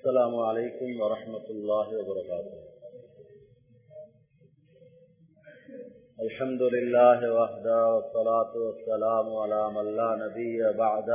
السلام عليكم ورحمة الله وبركاته الحمد لله وحده والصلاة والسلام على من لا نبي بعد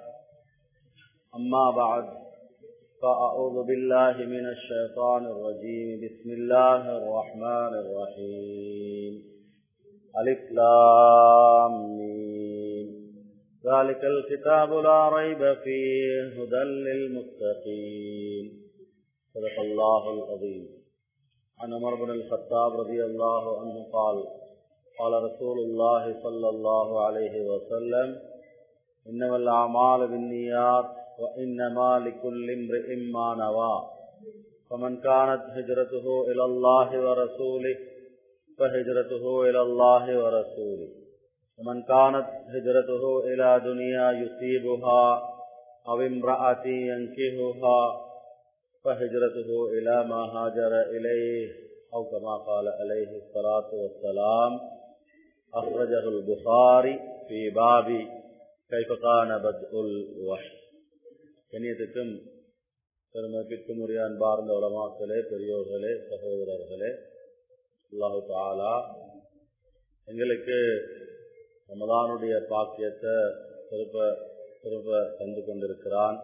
أما بعد فأعوذ بالله من الشيطان الرجيم بسم الله الرحمن الرحيم ألف لام ميم ذلك الكتاب لا ريب فيه هدى للمتقين صدق الله العظيم عن عمر بن الخطاب رضي الله عنه قال قال رسول الله صلى الله عليه وسلم إنما الأعمال بالنيات وإنما لكل امرئ ما نوى فمن كانت هجرته إلى الله ورسوله فهجرته إلى الله ورسوله ومن كانت هجرته إلى دنيا يصيبها أو امرأة ينكهها فهجرته إلى ما هاجر إليه أو كما قال عليه الصلاة والسلام أخرجه البخاري في باب كيف كان بدء الوحي கண்ணியத்துக்கும் பெருமதிக்கும் உரிய அன்பார்ந்த உலமாக்களே பெரியோர்களே சகோதரர்களே அல்லாஹு தாலா எங்களுக்கு ரமதானுடைய பாக்கியத்தை திருப்ப திருப்ப தந்து கொண்டிருக்கிறான்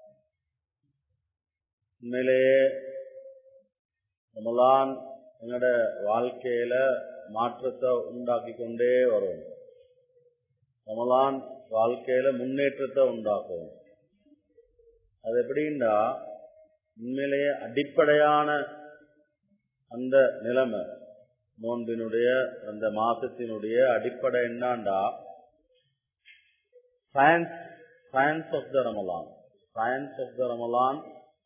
உண்மையிலேயே ரமலான் எங்களோட வாழ்க்கையில மாற்றத்தை உண்டாக்கி கொண்டே வரும் ரமலான் வாழ்க்கையில முன்னேற்றத்தை உண்டாக்கும் அது எப்படின்னா உண்மையிலேயே அடிப்படையான அந்த நிலைமை நோன்பினுடைய அந்த மாசத்தினுடைய அடிப்படை என்னாண்டா science science of the Ramadan science of the Ramadan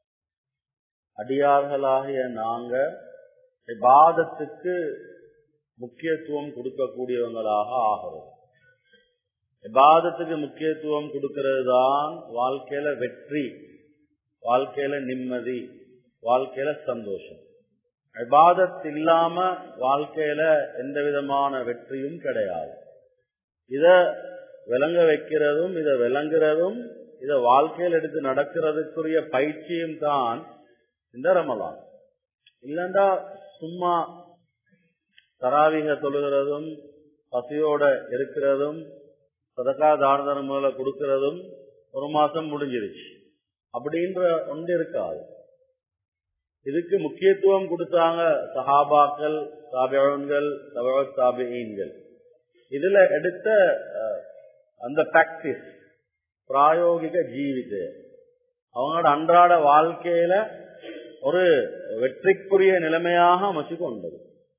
அடியார்களாகிய நாங்க விவாதத்துக்கு முக்கியத்துவம் கொடுக்கக்கூடியவங்களாக ஆகிறோம் விவாதத்துக்கு முக்கியத்துவம் கொடுக்கிறது தான் வாழ்க்கையில வெற்றி வாழ்க்கையில நிம்மதி வாழ்க்கையில சந்தோஷம் விவாதத் இல்லாம வாழ்க்கையில எந்த விதமான வெற்றியும் கிடையாது இத விளங்க வைக்கிறதும் இதை விளங்குறதும் இத வாழ்க்கையில் எடுத்து நடக்கிறதுக்குரிய பயிற்சியும் தான் இந்த ரமலான் இல்லண்டா சும்மா தராவிக தொழுகிறதும் பசியோட இருக்கிறதும் சதக்கா தான மூல கொடுக்கறதும் ஒரு மாசம் முடிஞ்சிருச்சு அப்படின்ற ஒன்று இருக்காது இதுக்கு முக்கியத்துவம் கொடுத்தாங்க சஹாபாக்கள் தாபியன்கள் தாபியன்கள் இதுல எடுத்த அந்த பிராக்டிஸ் பிராயோகிக ஜீவித அவங்களோட அன்றாட வாழ்க்கையில ஒரு வெற்றிக்குரிய நிலைமையாக அமைச்சு கொண்டது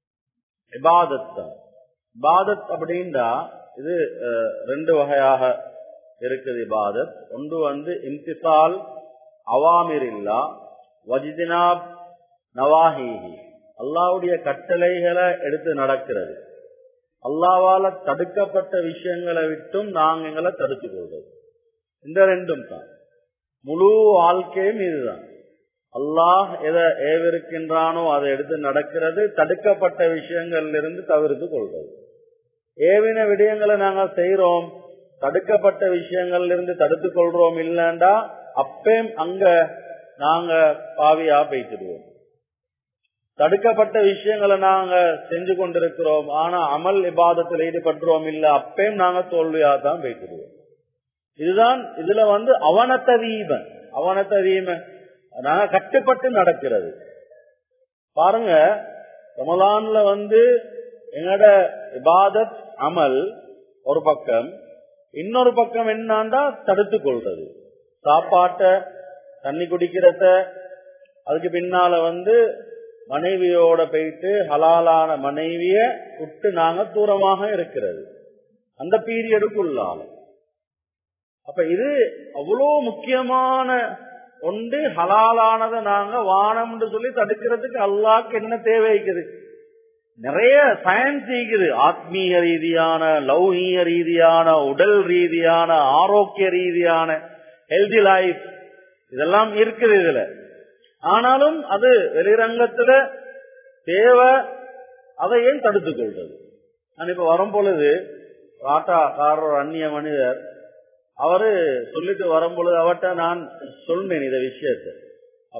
இபாதத் இபாதத் அப்படின்னா இது ரெண்டு வகையாக இருக்குது இபாதத் ஒன்று வந்து இம்திசால் அவாமிர் இல்லா வஜிதினாப் நவாஹிஹி அல்லாவுடைய கட்டளைகளை எடுத்து நடக்கிறது அல்லாவால தடுக்கப்பட்ட விஷயங்களை விட்டும் நாங்க எங்களை தடுத்து கொள்வது இந்த ரெண்டும் தான் முழு வாழ்க்கையும் இதுதான் அல்லாஹ் எதை ஏவிருக்கின்றானோ அதை எடுத்து நடக்கிறது தடுக்கப்பட்ட விஷயங்கள்ல இருந்து தவிர்த்து கொள்வது ஏவின விடயங்களை நாங்க செய்யறோம் தடுக்கப்பட்ட விஷயங்கள்ல இருந்து தடுத்து கொள்றோம் இல்லண்டா அப்பேம் அங்க நாங்க பாவியா பேசிடுவோம் தடுக்கப்பட்ட விஷயங்களை நாங்க செஞ்சு கொண்டிருக்கிறோம் ஆனா அமல் இபாதத்தில் ஈடுபடுறோம் இல்ல அப்பயும் நாங்க தோல்வியா தான் பேசிடுவோம் இதுதான் இதுல வந்து அவனத்ததீபன் அவனத்ததீமன் நாங்க கட்டுப்பட்டு நடக்கிறது பாருங்க ரமலான்ல வந்து எங்கட இபாதத் அமல் ஒரு பக்கம் இன்னொரு பக்கம் என்னாண்டா தடுத்து கொள்றது சாப்பாட்டை தண்ணி குடிக்கிறத அதுக்கு பின்னால வந்து மனைவியோட போயிட்டு ஹலாலான மனைவிய விட்டு நாங்க தூரமாக இருக்கிறது அந்த பீரியடுக்குள்ளால அப்ப இது அவ்வளோ முக்கியமான ஒன்று ஹலாலானதை நாங்க வானம்னு சொல்லி தடுக்கிறதுக்கு அல்லாக்கு என்ன தேவைக்குது நிறைய சயின்ஸ் இருக்குது ஆத்மீக ரீதியான லௌகீக ரீதியான உடல் ரீதியான ஆரோக்கிய ரீதியான ஹெல்தி லைஃப் இதெல்லாம் இருக்குது இதுல ஆனாலும் அது வெளிரங்கத்துல தேவை அதை ஏன் தடுத்துக் கொள்றது நான் இப்ப வரும் பொழுது ராட்டாக்காரர் ஒரு அந்நிய மனிதர் அவரு சொல்லிட்டு வரும் பொழுது அவர்கிட்ட நான் சொன்னேன் இந்த விஷயத்தை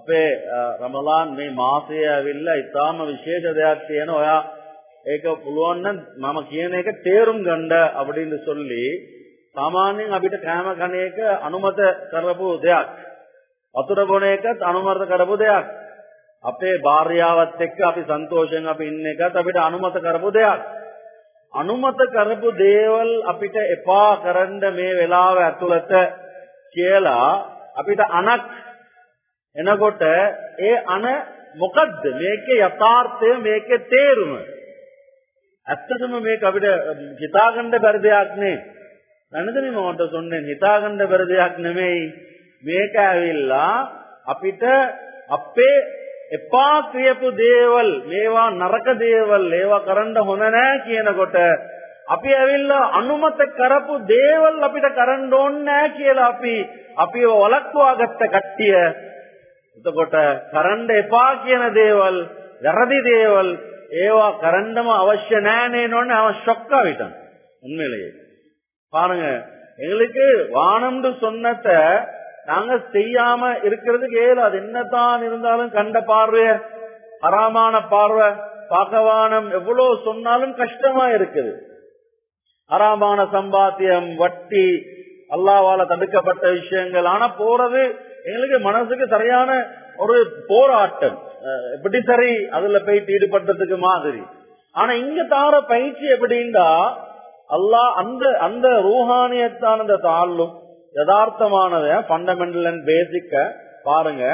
අපේ රමලාන් මේ මාසය ඇවිල්ලා ඉතාම විශේෂ දෙයක් තියෙන ඔයා ඒක පුළුවන් නම් මම කියන එක තේරුම් ගන්න அப்படின்னு சொல்லி සාමාන්‍යයෙන් අපිට කෑම කන එක අනුමත කරපු දෙයක්. වතුර බොන එකත් අනුමත කරපු දෙයක්. අපේ භාර්යාවත් එක්ක අපි සන්තෝෂයෙන් අපි ඉන්න එකත් අපිට අනුමත කරපු දෙයක්. අනුමත කරපු දේවල් අපිට එපා කරන්න මේ වෙලාව ඇතුළත කියලා අපිට අනක් එනකොට ඒ අන මොකද්ද මේකේ යථාර්ථය මේකේ තේරුම ඇත්තටම මේක අපිට හිතාගන්න බැරි දෙයක් නේ නැනදනේ මමට සොන්නේ හිතාගන්න බැරි දෙයක් නෙමෙයි මේක ඇවිල්ලා අපිට අපේ එපා කියපු දේවල් මේවා නරක දේවල් ඒවා කරන්න හොඳ නෑ කියනකොට අපි ඇවිල්ලා අනුමත කරපු දේවල් අපිට කරන්න ඕනේ නෑ කියලා අපි අපිව වළක්වා ගත්ත කට්ටිය එතකොට කරන්න එපා කියන දේවල් වැරදි දේවල් ඒවා කරන්නම அவசிய නෑනේ නෝනේ அவன் ஷொக் ஆகிட்டான் உண்மையிலேயே பாருங்க எங்களுக்கு வானம்னு சொன்னத நாங்க செய்யாம இருக்கிறதுக்கு ஏழு அது என்னதான் இருந்தாலும் கண்ட பார்வை ஹராமான பார்வை பகவானம் எவ்வளவு சொன்னாலும் கஷ்டமா இருக்குது ஹராமான சம்பாத்தியம் வட்டி அல்லாவால தடுக்கப்பட்ட விஷயங்கள் ஆனா போறது எங்களுக்கு மனசுக்கு சரியான ஒரு போராட்டம் எப்படி சரி அதுல போயிட்டு ஈடுபட்டதுக்கு மாதிரி ஆனா இங்க தார பயிற்சி எப்படின்னா அல்லாஹ் அந்த அந்த ரூஹானியத்தான அந்த தாழ்லும் யதார்த்தமானத பண்டமெண்டல் அண்ட் பேசிக்க பாருங்க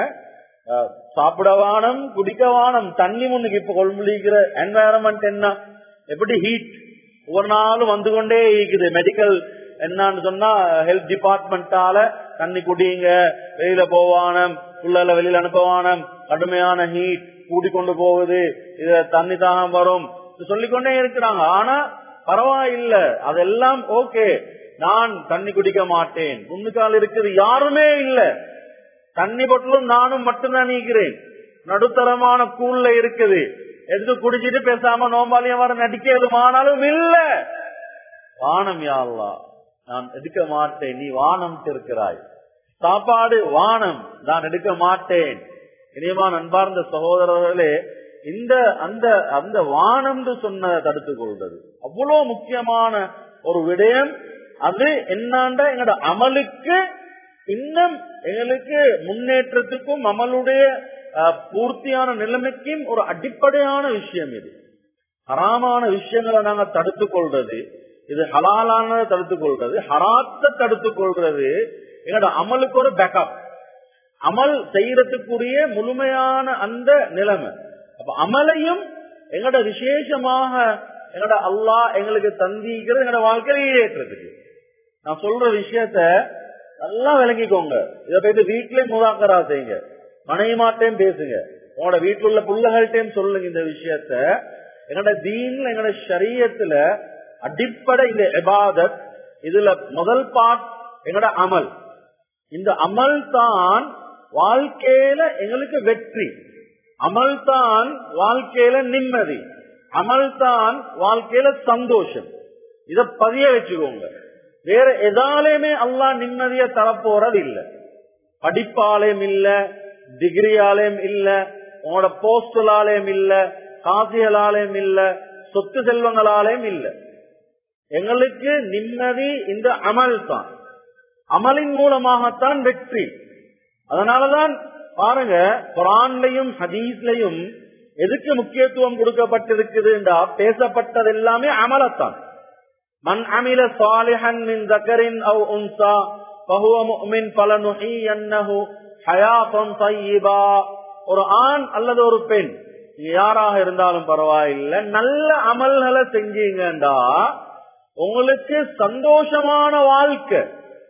சாப்பிடவானம் குடிக்கவானம் தண்ணி முன்னுக்கு இப்ப கொள்முடிக்கிற என்வாயரன்மெண்ட் என்ன எப்படி ஹீட் ஒவ்வொரு நாளும் வந்து கொண்டே இருக்குது மெடிக்கல் என்னன்னு சொன்னா ஹெல்த் டிபார்ட்மெண்டால தண்ணி குடிங்க வெளியில போவானம் புள்ளல வெளியில அனுப்பவானம் கடுமையான ஹீட் கூட்டிக்கொண்டு போகுது இத தண்ணி தாகம் வரும் சொல்லிக்கொண்டே இருக்கிறாங்க ஆனா பரவாயில்ல அதெல்லாம் ஓகே நான் தண்ணி குடிக்க மாட்டேன் முன்னுக்கால் இருக்குது யாருமே இல்ல தண்ணி பொட்டலும் நானும் மட்டும்தான் நீக்கிறேன் நடுத்தரமான கூழ்ல இருக்குது எடுத்து குடிச்சிட்டு பேசாம நோம்பாலியம் வர நடிக்கிறதுமானாலும் இல்ல வானம் யாழ்லா நான் எடுக்க மாட்டேன் நீ வானம் இருக்கிறாய் சாப்பாடு வானம் நான் எடுக்க மாட்டேன் இனியமான அன்பார்ந்த சகோதரர்களே இந்த அந்த அந்த வானம் சொன்ன தடுத்துக் கொள்வது அவ்வளவு முக்கியமான ஒரு விடயம் அது என்னாண்ட எங்களோட அமலுக்கு இன்னும் எங்களுக்கு முன்னேற்றத்துக்கும் அமலுடைய பூர்த்தியான நிலைமைக்கும் ஒரு அடிப்படையான விஷயம் இது ஹராமான விஷயங்களை நாங்க தடுத்துக் கொள்றது இது ஹலாலானதை தடுத்துக் கொள்றது ஹராத்தை தடுத்துக் கொள்றது எங்களோட அமலுக்கு ஒரு பேக்கப் அமல் செய்யறதுக்குரிய முழுமையான அந்த நிலைமை அப்ப அமலையும் எங்களோட விசேஷமாக எங்களோட அல்லாஹ் எங்களுக்கு தந்திக்கிறது எங்களோட வாழ்க்கையில ஏற்றுறதுக்கு நான் சொல்ற விஷயத்த நல்லா விளங்கிக்கோங்க இதை போயிட்டு வீட்லயும் முதாக்கரா செய்யுங்க மனைவி மாட்டையும் பேசுங்க உங்களோட வீட்டுல உள்ள பிள்ளைகள்கிட்டையும் சொல்லுங்க இந்த விஷயத்த எங்களோட தீன்ல எங்களோட சரியத்துல அடிப்படை இந்த எபாதத் இதுல முதல் பாட் எங்களோட அமல் இந்த அமல் தான் வாழ்க்கையில எங்களுக்கு வெற்றி அமல் தான் வாழ்க்கையில நிம்மதி அமல் தான் வாழ்க்கையில சந்தோஷம் இத பதிய வச்சுக்கோங்க வேற எதாலேயுமே அல்லா நிம்மதிய தரப்போறது இல்ல படிப்பாலையும் இல்ல டிகிரியாலையும் இல்ல உங்களோட போஸ்டலாலையும் இல்ல காசிகளாலையும் இல்ல சொத்து செல்வங்களாலையும் இல்ல எங்களுக்கு நிம்மதி இந்த அமல் தான் அமலின் மூலமாகத்தான் வெற்றி அதனாலதான் பாருங்க குரான்லையும் ஹதீஸ்லையும் எதுக்கு முக்கியத்துவம் கொடுக்கப்பட்டிருக்குதுன்றா பேசப்பட்டது எல்லாமே அமலத்தான் மன் அமில சாலிஹன் மின் தக்கரின் அவ் உன்சா பகுவ முஃமின் பலனுஹியன்னஹு ஹயாத்தன் தய்யிபா ஒரு ஆண் அல்லது ஒரு பெண் யாராக இருந்தாலும் பரவாயில்லை நல்ல அமல்களை செஞ்சீங்கண்டா உங்களுக்கு சந்தோஷமான வாழ்க்கை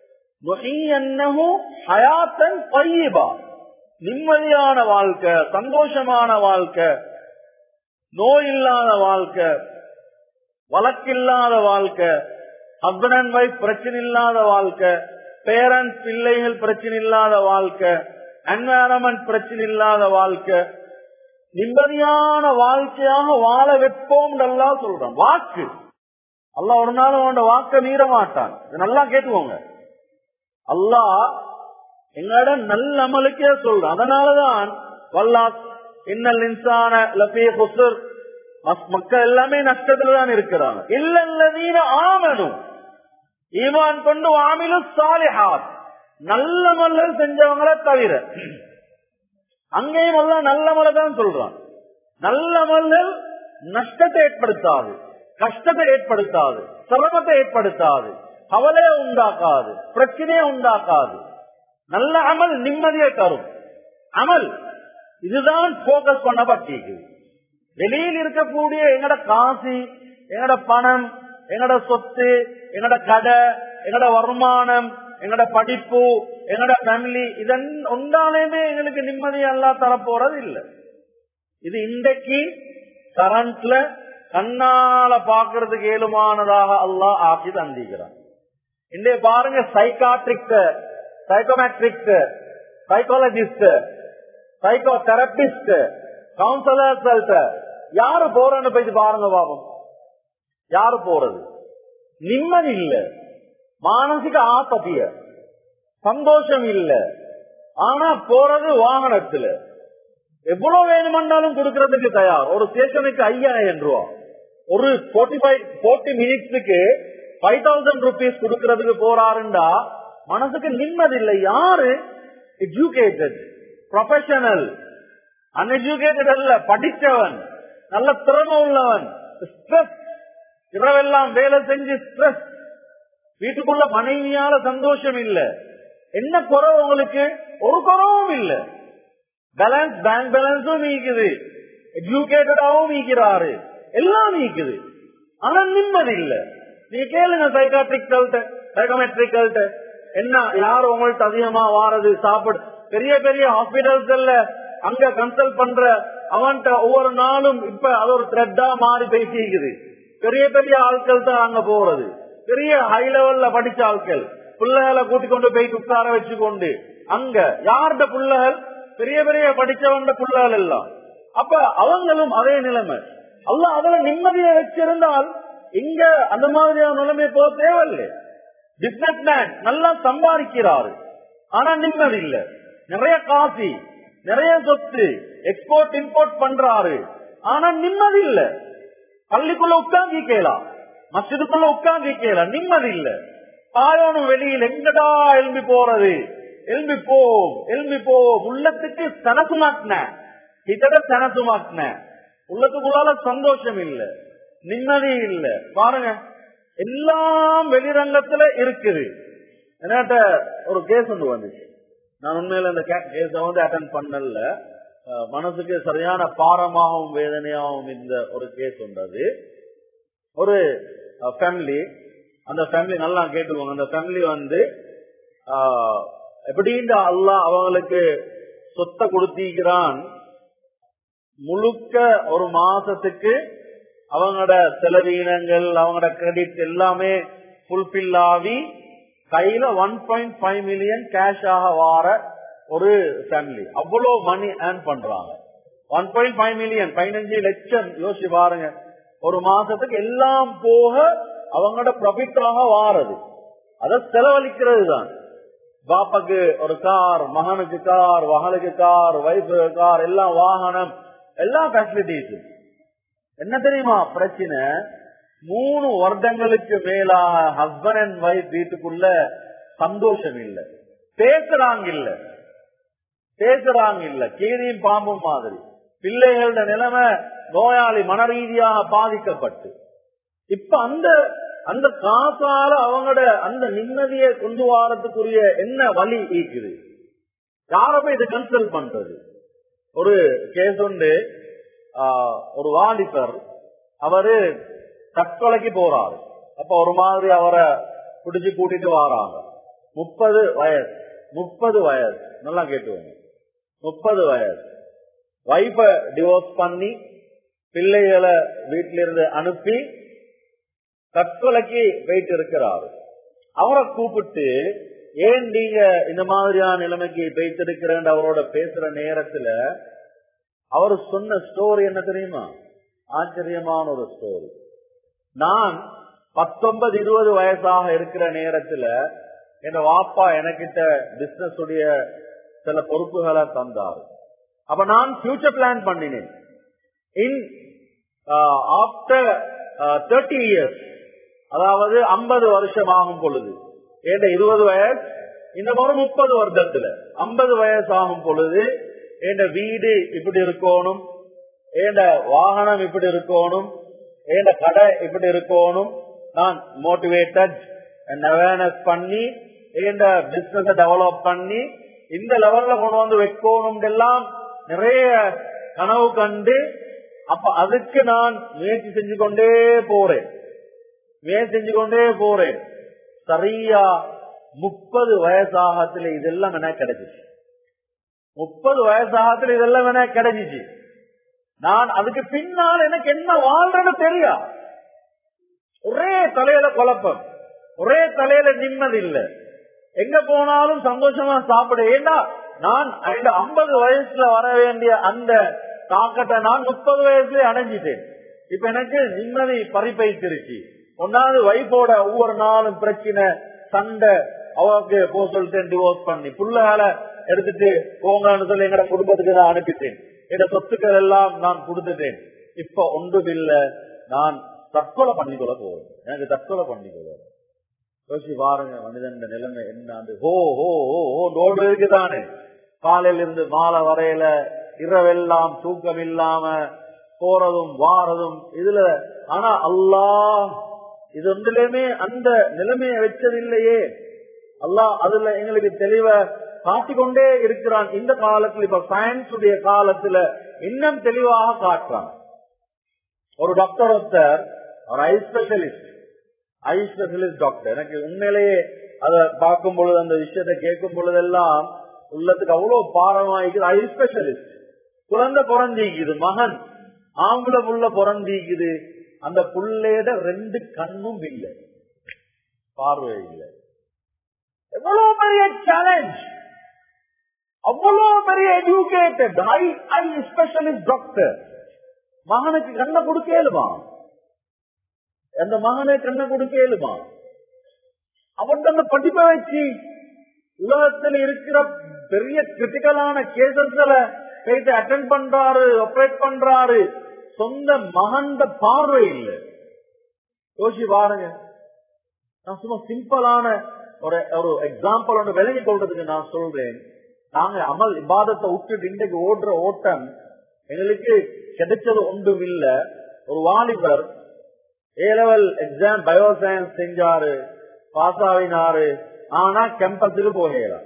ஹயாத்தன் பையபா நிம்மதியான வாழ்க்கை சந்தோஷமான வாழ்க்கை நோய் இல்லாத வாழ்க்கை வழக்கில்லாத வாழ்க்கை ஹஸ்பண்ட் அண்ட் ஒய்ஃப் பிரச்சனை இல்லாத வாழ்க்கை பேரண்ட்ஸ் பிள்ளைகள் பிரச்சனை இல்லாத வாழ்க்கை என்வாரன்மெண்ட் பிரச்சனை இல்லாத வாழ்க்கை நிம்மதியான வாழ்க்கையாக வாழ வைப்போம் நல்லா சொல்றான் வாக்கு அல்லா ஒரு நாள் அவனோட வாக்க மீற மாட்டான் இது நல்லா கேட்டுக்கோங்க அல்லாஹ் எங்களோட நல்ல அமலுக்கே சொல்றோம் அதனாலதான் வல்லா இன்னல் இன்சான லபி ஹுசர் மக்கள் எல்லாமே நஷ்டத்துல தான் இருக்கிறாங்க இல்லல்லதீன ஆமனும் ஈமான் கொண்டு ஆமிலும் சாலிஹாத் நல்ல மல்லல் செஞ்சவங்களை தவிர அங்கேயும் எல்லாம் நல்ல மலை தான் சொல்றான் நல்ல மல்லல் நஷ்டத்தை ஏற்படுத்தாது கஷ்டத்தை ஏற்படுத்தாது சிரமத்தை ஏற்படுத்தாது கவலையை உண்டாக்காது பிரச்சனையை உண்டாக்காது நல்ல அமல் நிம்மதியை தரும் அமல் இதுதான் போக்கஸ் பண்ணப்பட்டிருக்குது வெளியில் இருக்கக்கூடிய எங்கட காசு எங்கட பணம் எங்கட சொத்து எங்கட கடை எங்கட வருமானம் எங்கட படிப்பு எங்கட ஃபேமிலி இதன் ஒன்றாலேயுமே எங்களுக்கு நிம்மதி எல்லாம் தரப்போறது இல்லை இது இன்றைக்கு கரண்ட்ல கண்ணால பாக்குறதுக்கு ஏழுமானதாக அல்லாஹ் ஆக்கி தந்திக்கிறான் இன்றைய பாருங்க psychiatric psychometric psychologist psychotherapist counsellors யாரு போறன்னு போயிட்டு பாருங்க பாவம் யாரு போறது நிம்மதி இல்ல மானசிக ஆபத்திய சந்தோஷம் இல்ல ஆனா போறது வாகனத்துல எவ்வளவு வேணுமென்றாலும் கொடுக்கறதுக்கு தயார் ஒரு ஸ்டேஷனுக்கு ஐயாயிரம் ரூபா ஒரு போர்ட்டி ஃபைவ் போர்ட்டி மினிட்ஸுக்கு ஃபைவ் தௌசண்ட் ருபீஸ் கொடுக்கறதுக்கு போறாருண்டா மனசுக்கு நிம்மதி இல்லை யாரு எஜுகேட்டட் ப்ரொஃபஷனல் அன்எஜுகேட்டட் அல்ல படித்தவன் நல்ல திறமை உள்ளவன் ஸ்ட்ரெஸ் இரவெல்லாம் வேலை செஞ்சு ஸ்ட்ரெஸ் வீட்டுக்குள்ள மனைவியால சந்தோஷம் இல்ல என்ன குறவு உங்களுக்கு ஒரு குறவும் இல்ல பேலன்ஸ் பேங்க் பேலன்ஸும் நீக்குது எஜுகேட்டடாவும் நீக்கிறாரு எல்லாம் நீக்குது ஆனா நிம்மதி இல்ல நீங்க கேளுங்க சைக்காட்ரிக்கல்ட்ட சைக்கோமெட்ரிக்கல்ட்ட என்ன யார் உங்கள்ட்ட அதிகமா வாரது சாப்பிடு பெரிய பெரிய ஹாஸ்பிட்டல்ஸ்ல அங்க கன்சல்ட் பண்ற அவன்கிட்ட ஒவ்வொரு நாளும் இப்ப அது ஒரு த்ரெட்டா மாறி பேசிக்குது பெரிய பெரிய ஆட்கள் தான் அங்க போறது பெரிய ஹை லெவல்ல படிச்ச ஆட்கள் பிள்ளைகளை கூட்டிக் கொண்டு போய் உட்கார வச்சுக்கொண்டு அங்க யார்ட பிள்ளைகள் பெரிய பெரிய படிச்சவங்க பிள்ளைகள் எல்லாம் அப்ப அவங்களும் அதே நிலைமை அல்ல அதுல நிம்மதியை வச்சிருந்தால் இங்க அந்த மாதிரியான நிலைமை போக தேவையில்லை பிசினஸ் மேன் நல்லா சம்பாதிக்கிறாரு ஆனா நிம்மதி இல்ல நிறைய காசி நிறைய சொத்து எக்ஸ்போர்ட் இம்போர்ட் பண்றாரு ஆனா நிம்மதி இல்ல பள்ளிக்குள்ள உட்கார்ந்து கேலாம் மசிதுக்குள்ள உட்கார்ந்து கேலாம் நிம்மதி இல்ல தாயோனும் வெளியில் எங்கடா எழும்பி போறது எழும்பி போ எழும்பி போ உள்ளத்துக்கு சனசுமாட்டின கிட்ட சனசுமாட்டின உள்ளத்துக்குள்ளால சந்தோஷம் இல்ல நிம்மதி இல்ல பாருங்க எல்லாம் வெளிரங்கத்துல இருக்குது என்கிட்ட ஒரு கேஸ் ஒன்று வந்துச்சு நான் உண்மையில இந்த கேஸ வந்து அட்டன் பண்ணல மனசுக்கு சரியான பாரமாகவும் வேதனையாகவும் இந்த ஒரு கேஸ் உண்டது ஒரு ஃபேமிலி அந்த ஃபேமிலி நல்லா கேட்டுக்கோங்க அந்த ஃபேமிலி வந்து எப்படின்ற அல்லா அவங்களுக்கு சொத்தை கொடுத்திருக்கிறான் முழுக்க ஒரு மாசத்துக்கு அவங்களோட செலவீனங்கள் அவங்களோட கிரெடிட் எல்லாமே ஃபுல்பில் ஆகி கையில one point five million cash ஆக வார ஒரு ஃபேமிலி அவ்வளவு மணி ஏர்ன் பண்றாங்க ஒன் பாயிண்ட் ஃபைவ் மில்லியன் பதினஞ்சு லட்சம் யோசிச்சு பாருங்க ஒரு மாசத்துக்கு எல்லாம் போக அவங்களோட ப்ராஃபிட்டாக வாரது அத செலவழிக்கிறது தான் பாப்பாக்கு ஒரு கார் மகனுக்கு கார் மகளுக்கு கார் வைஃபு கார் எல்லாம் வாகனம் எல்லா ஃபெசிலிட்டிஸும் என்ன தெரியுமா பிரச்சனை மூணு வருடங்களுக்கு மேலாக ஹஸ்பண்ட் அண்ட் ஒய்ஃப் வீட்டுக்குள்ள சந்தோஷம் இல்ல பேசுறாங்க இல்ல பேசுறாங்க இல்ல கீரியும் பாம்பும் மாதிரி பிள்ளைகளோட நிலைமை நோயாளி மன ரீதியாக பாதிக்கப்பட்டு இப்ப அந்த அந்த காசால அவங்களோட அந்த நிம்மதியை கொண்டு வாரத்துக்குரிய என்ன வழி ஈக்குது யார போய் இதை கன்சல்ட் பண்றது ஒரு கேஸ் உண்டு ஒரு வாலிபர் அவரு தற்கொலைக்கு போறாரு அப்ப ஒரு மாதிரி அவரை பிடிச்சு கூட்டிட்டு வராங்க முப்பது வயசு முப்பது வயசு நல்லா கேட்டுவாங்க முப்பது வயசு வைஃப டிவோர்ஸ் பண்ணி பிள்ளைகளை வீட்டில இருந்து அனுப்பி தற்கொலைக்கு போயிட்டு இருக்கிறாரு அவரை கூப்பிட்டு ஏன் நீங்க இந்த மாதிரியான நிலைமைக்கு போயிட்டு இருக்கிறேன் அவரோட பேசுற நேரத்துல அவர் சொன்ன ஸ்டோரி என்ன தெரியுமா ஆச்சரியமான ஒரு ஸ்டோரி நான் பத்தொன்பது இருபது வயசாக இருக்கிற நேரத்துல என் வாப்பா எனக்கிட்ட பிசினஸ் உடைய சில பொறுப்புகளை தந்தார் அப்ப நான் ஃபியூச்சர் பிளான் பண்ணினேன் இன் ஆப்டர் தேர்ட்டி இயர்ஸ் அதாவது ஐம்பது வருஷம் ஆகும் பொழுது ஏண்ட இருபது வயசு இந்த ஒரு முப்பது வருடத்துல ஐம்பது வயசு ஆகும் பொழுது என் வீடு இப்படி இருக்கணும் ஏண்ட வாகனம் இப்படி இருக்கணும் ஏண்ட கடை இப்படி இருக்கணும் நான் மோட்டிவேட்டட் அவேர்னஸ் பண்ணி ஏண்ட பிசினஸ் டெவலப் பண்ணி இந்த லெவல்ல கொண்டு வந்து வைக்கணும் எல்லாம் நிறைய கனவு கண்டு அப்ப அதுக்கு நான் முயற்சி செஞ்சு கொண்டே போறேன் முயற்சி செஞ்சு கொண்டே போறேன் சரியா முப்பது வயசாகத்துல இதெல்லாம் எனக்கு கிடைச்சிச்சு முப்பது வயசாகத்துல இதெல்லாம் எனக்கு கிடைச்சிச்சு நான் அதுக்கு பின்னால் எனக்கு என்ன வாழ்றேன்னு தெரியா ஒரே தலையில குழப்பம் ஒரே தலையில நிம்மதி இல்ல எங்க போனாலும் சந்தோஷமா சாப்பிட ஏண்டா நான் ஐம்பது வயசுல வர வேண்டிய அந்த தாக்கத்தை நான் முப்பது வயசுல அடைஞ்சிட்டேன் இப்ப எனக்கு நிம்மதி பறிப்பைத்திருச்சு ஒன்னாவது வைஃபோட ஒவ்வொரு நாளும் பிரச்சனை சண்டை அவருக்கு போ சொல்லிட்டேன் டிவோர்ஸ் பண்ணி புள்ளகால எடுத்துட்டு போங்கன்னு சொல்லி எங்கட குடும்பத்துக்கு நான் அனுப்பிட்டேன் எங்க சொத்துக்கள் எல்லாம் நான் கொடுத்துட்டேன் இப்ப ஒன்றும் இல்ல நான் தற்கொலை பண்ணிக்கொள்ள போறேன் எனக்கு தற்கொலை பண்ணிக்கொள்ள யோசி பாருங்க மனிதன் நிலைமை என்ன ஹோ ஹோ ஹோ ஹோ நோடுறதுக்கு தானே காலையில இருந்து மாலை வரையில இரவெல்லாம் தூக்கம் இல்லாம போறதும் வாரதும் இதுல ஆனா அல்லாஹ் இது ஒன்றிலுமே அந்த நிலைமையை வச்சது இல்லையே அல்லாஹ் அதுல எங்களுக்கு தெளிவ காட்டிக்கொண்டே இருக்கிறான் இந்த காலத்துல இப்ப சயின்ஸ் உடைய காலத்துல இன்னும் தெளிவாக காட்டுறான் ஒரு டாக்டர் ஒருத்தர் ஒரு eye specialist eye specialist doctor எனக்கு உண்மையிலேயே அதை பார்க்கும் பொழுது அந்த விஷயத்தை கேட்கும் பொழுதெல்லாம் உள்ளத்துக்கு அவ்வளவு பாரமாயிக்குது ஐ ஸ்பெஷலிஸ்ட் குழந்தை பிறந்திக்குது மகன் ஆம்பளை புள்ள பிறந்திக்குது அந்த புள்ளையிட ரெண்டு கண்ணும் இல்லை பார்வை இல்லை எவ்வளவு பெரிய சேலஞ்ச் அவ்வளவு பெரிய educated eye eye specialist doctor மகனுக்கு கண்ணை கொடுக்கலுமா அந்த மகனை கண்ணை கொடுக்கலுமா அவன் அந்த படிப்பை வச்சு உலகத்தில் இருக்கிற பெரிய கிரிட்டிக்கலான கேசஸ்ல போயிட்டு அட்டன் பண்றாரு ஆப்ரேட் பண்றாரு சொந்த மகண்ட பார்வை இல்லை யோசி பாருங்க நான் சும்மா சிம்பிளான ஒரு ஒரு எக்ஸாம்பிள் ஒன்று விளங்கி கொள்றதுக்கு நான் சொல்றேன் நாங்க அமல் இபாதத்தை விட்டுட்டு இன்றைக்கு ஓடுற ஓட்டம் எங்களுக்கு கிடைச்சது ஒன்றும் இல்ல ஒரு வாலிபர் ஏ லெவல் எக்ஸாம் பயோசயின்ஸ் செஞ்சாரு பாஸ் ஆகினாரு ஆனா கேம்பஸுக்கு போகலாம்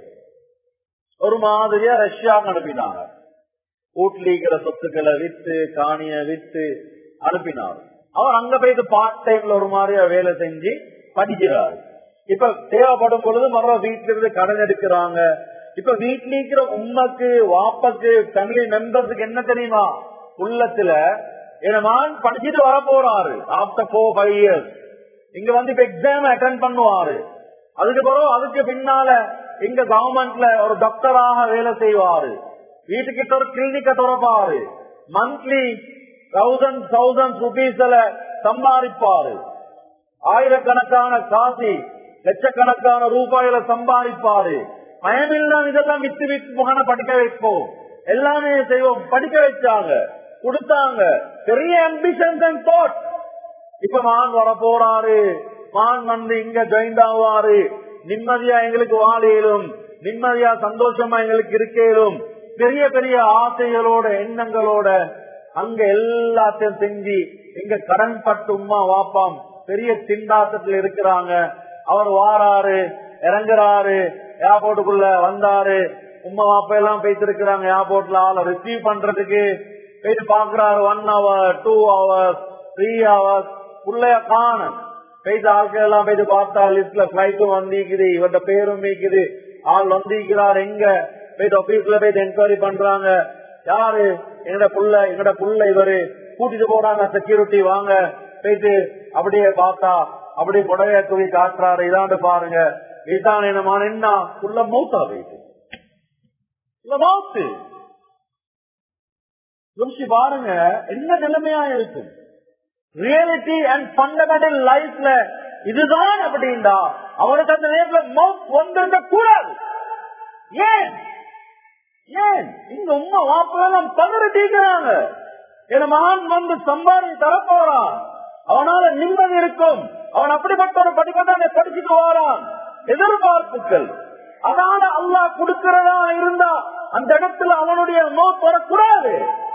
ஒரு மாதிரியா ரஷ்யாவுக்கு அனுப்பினாங்க வீட்டுல இருக்கிற சொத்துக்களை வித்து காணிய வித்து அனுப்பினார் அவர் அங்க போயிட்டு பார்ட் டைம்ல ஒரு மாதிரியா வேலை செஞ்சு படிக்கிறாரு இப்ப தேவைப்படும் பொழுது மறுவ வீட்டுல இருந்து கடன் எடுக்கிறாங்க இப்ப வீட்டுல இருக்கிற உண்மைக்கு வாப்பக்கு ஃபேமிலி மெம்பர்ஸுக்கு என்ன தெரியுமா உள்ளத்துல என்னமான் படிச்சுட்டு வர போறாரு ஆப்டர் போர் ஃபைவ் இயர்ஸ் இங்க வந்து இப்ப எக்ஸாம் அட்டன் பண்ணுவாரு அதுக்கு பிறகு அதுக்கு பின்னால இங்க கவர்மெண்ட்ல ஒரு டாக்டராக வேலை செய்வாரு வீட்டுக்கிட்ட ஒரு கிளினிக்க திறப்பாரு மந்த்லி தௌசண்ட் தௌசண்ட் ருபீஸ்ல சம்பாதிப்பாரு ஆயிரக்கணக்கான காசி லட்சக்கணக்கான ரூபாயில சம்பாதிப்பாரு பயமில்லாம் இதெல்லாம் வித்து வித்து மகனை படிக்க வைப்போம் எல்லாமே செய்வோம் படிக்க வச்சாங்க கொடுத்தாங்க பெரிய அம்பிஷன்ஸ் அண்ட் தாட் இப்ப மான் வர போறாரு மான் வந்து இங்க ஜாயின் ஆவாரு நிம்மதியா எங்களுக்கு வாழையிலும் நிம்மதியா சந்தோஷமா எங்களுக்கு இருக்கேலும் பெரிய பெரிய ஆசைகளோட எண்ணங்களோட அங்க எல்லாத்தையும் செஞ்சு இங்க கடன் பட்டு உமா வாப்பாம் பெரிய திண்டாட்டத்துல இருக்கிறாங்க அவர் வாராரு இறங்குறாரு ஏர்போர்ட்டுக்குள்ள வந்தாரு உமா வாப்பா எல்லாம் போயிட்டு இருக்கிறாங்க ஏர்போர்ட்ல ஆளை ரிசீவ் பண்றதுக்கு போயிட்டு பாக்குறாரு one hour two hours three hours உள்ளே காண போயிட்டு ஆட்கள் எல்லாம் போயிட்டு பார்த்தா லிஸ்ட்ல பிளைட்டும் வந்திக்குது இவர்ட பேரும் மீக்குது ஆள் வந்திருக்கிறார் எங்க போயிட்டு ஆபீஸ்ல போயிட்டு என்கொயரி பண்றாங்க யாரு எங்கட புள்ள எங்கட புள்ள இவரு கூட்டிட்டு போறாங்க செக்யூரிட்டி வாங்க போயிட்டு அப்படியே பார்த்தா அப்படியே புடவைய தூக்கி காட்டுறாரு இதாண்டு பாருங்க இதான் என்னமான என்ன புள்ள மௌத்தா போயிட்டு மௌத்து யோசிச்சு பாருங்க என்ன நிலைமையா இருக்கும் ரியாலிட்டி அண்ட் ஃபண்டமெண்டல் லைஃப்ல இதுதான் அப்படின்டா அவனுக்கு அந்த நேரத்துல மவுத் வந்திருக்க கூடாது ஏன் ஏன் இங்க உமா வாப்பெல்லாம் பதறிட்டீங்கிறாங்க என் மகன் வந்து சம்பாதி தரப்போறான் அவனால நிம்மதி இருக்கும் அவன் அப்படிப்பட்ட ஒரு படிப்பை படிச்சுட்டு வரான் எதிர்பார்ப்புகள் அதனால அல்லாஹ் கொடுக்கிறதா இருந்தா அந்த இடத்துல அவனுடைய நோட் வரக்கூடாது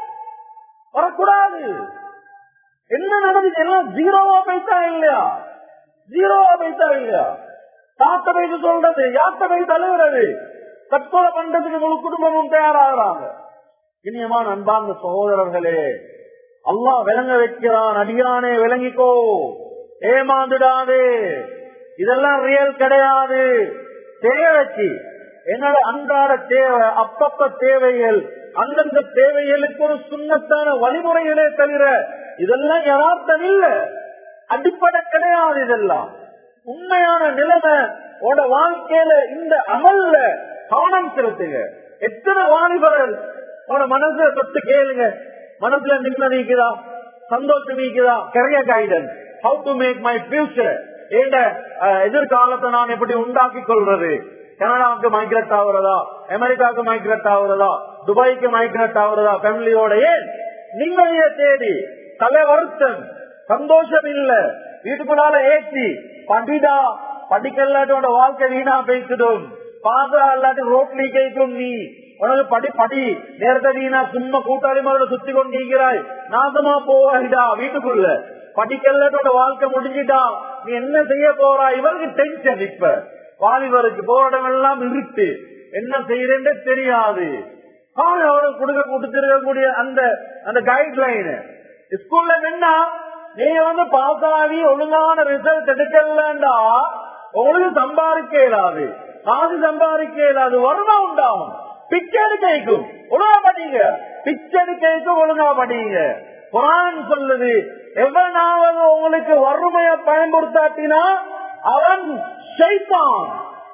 வரக்கூடாது என்ன நடந்துச்சு எல்லாம் ஜீரோவா பைசா இல்லையா ஜீரோவா பைசா இல்லையா தாத்த பைசு சொல்றது யாத்த பைசு அழுகிறது தற்கொலை பண்றதுக்கு முழு குடும்பமும் தயாராகிறாங்க இனியமான அன்பார்ந்த சகோதரர்களே அல்லாஹ் விளங்க வைக்கிறான் அடியானே விளங்கிக்கோ ஏமாந்துடாதே இதெல்லாம் ரியல் கிடையாது தேவைக்கு என்னோட அன்றாட தேவை அப்பப்ப தேவைகள் அந்தந்த தேவைகளுக்கு ஒரு சுண்ணத்தான வழிமுறைகளே தவிர இதெல்லாம் யதார்த்தம் இல்ல அடிப்படை கிடையாது இதெல்லாம் உண்மையான நிலைமை உட வாழ்க்கையில இந்த அமல்ல கவனம் செலுத்துங்க எத்தனை வாலிபர்கள் உன மனசுல தொட்டு கேளுங்க மனசுல நிம்மதி இருக்குதா சந்தோஷம் இருக்குதா career guidance how to make my future ஏண்ட எதிர்காலத்தை நான் எப்படி உண்டாக்கி கொள்றது கனடாவுக்கு மைக்ரேட் ஆகுறதா அமெரிக்காவுக்கு மைக்ரேட் ஆகுறதா துபாய்க்கு மைக்ரேட் ஆகுறதா ஃபேமிலியோட ஏன் நிம்மதியை தேடி தலை வருத்தம் சந்தோஷம் இல்ல வீட்டுக்குள்ளால ஏற்றி படிடா படிக்கலாட்டோட வாழ்க்கை வீணா பேசிடும் பாசா இல்லாட்டி ரோட்லி கேட்கும் நீ உனக்கு படி படி நேரத்தை வீணா சும்மா கூட்டாளி மாதிரி சுத்தி கொண்டிருக்கிறாய் நாசமா போவாயிடா வீட்டுக்குள்ள படிக்கலாட்டோட வாழ்க்கை முடிஞ்சிட்டா நீ என்ன செய்ய போறா இவருக்கு டென்ஷன் இப்ப வாலிபருக்கு போராட்டம் எல்லாம் இருட்டு என்ன செய்யறேன்னு தெரியாது அவனுக்கு கொடுக்க கொடுத்திருக்கக்கூடிய அந்த அந்த கைட்லைன் ஸ்கூல்ல என்ன நீங்க வந்து பாஸ் ஆகி ஒழுங்கான ரிசல்ட் எடுக்கலண்டா உங்களுக்கு சம்பாதிக்க இயலாது காசு சம்பாதிக்க இயலாது வருமானம் உண்டாகும் பிச்சை கைக்கும் ஒழுங்கா படிங்க பிச்சை கைக்கும் ஒழுங்கா படிங்க குரான் சொல்லுது எவனாவது உங்களுக்கு வறுமையை பயன்படுத்தாட்டினா அவன் ஷைத்தான்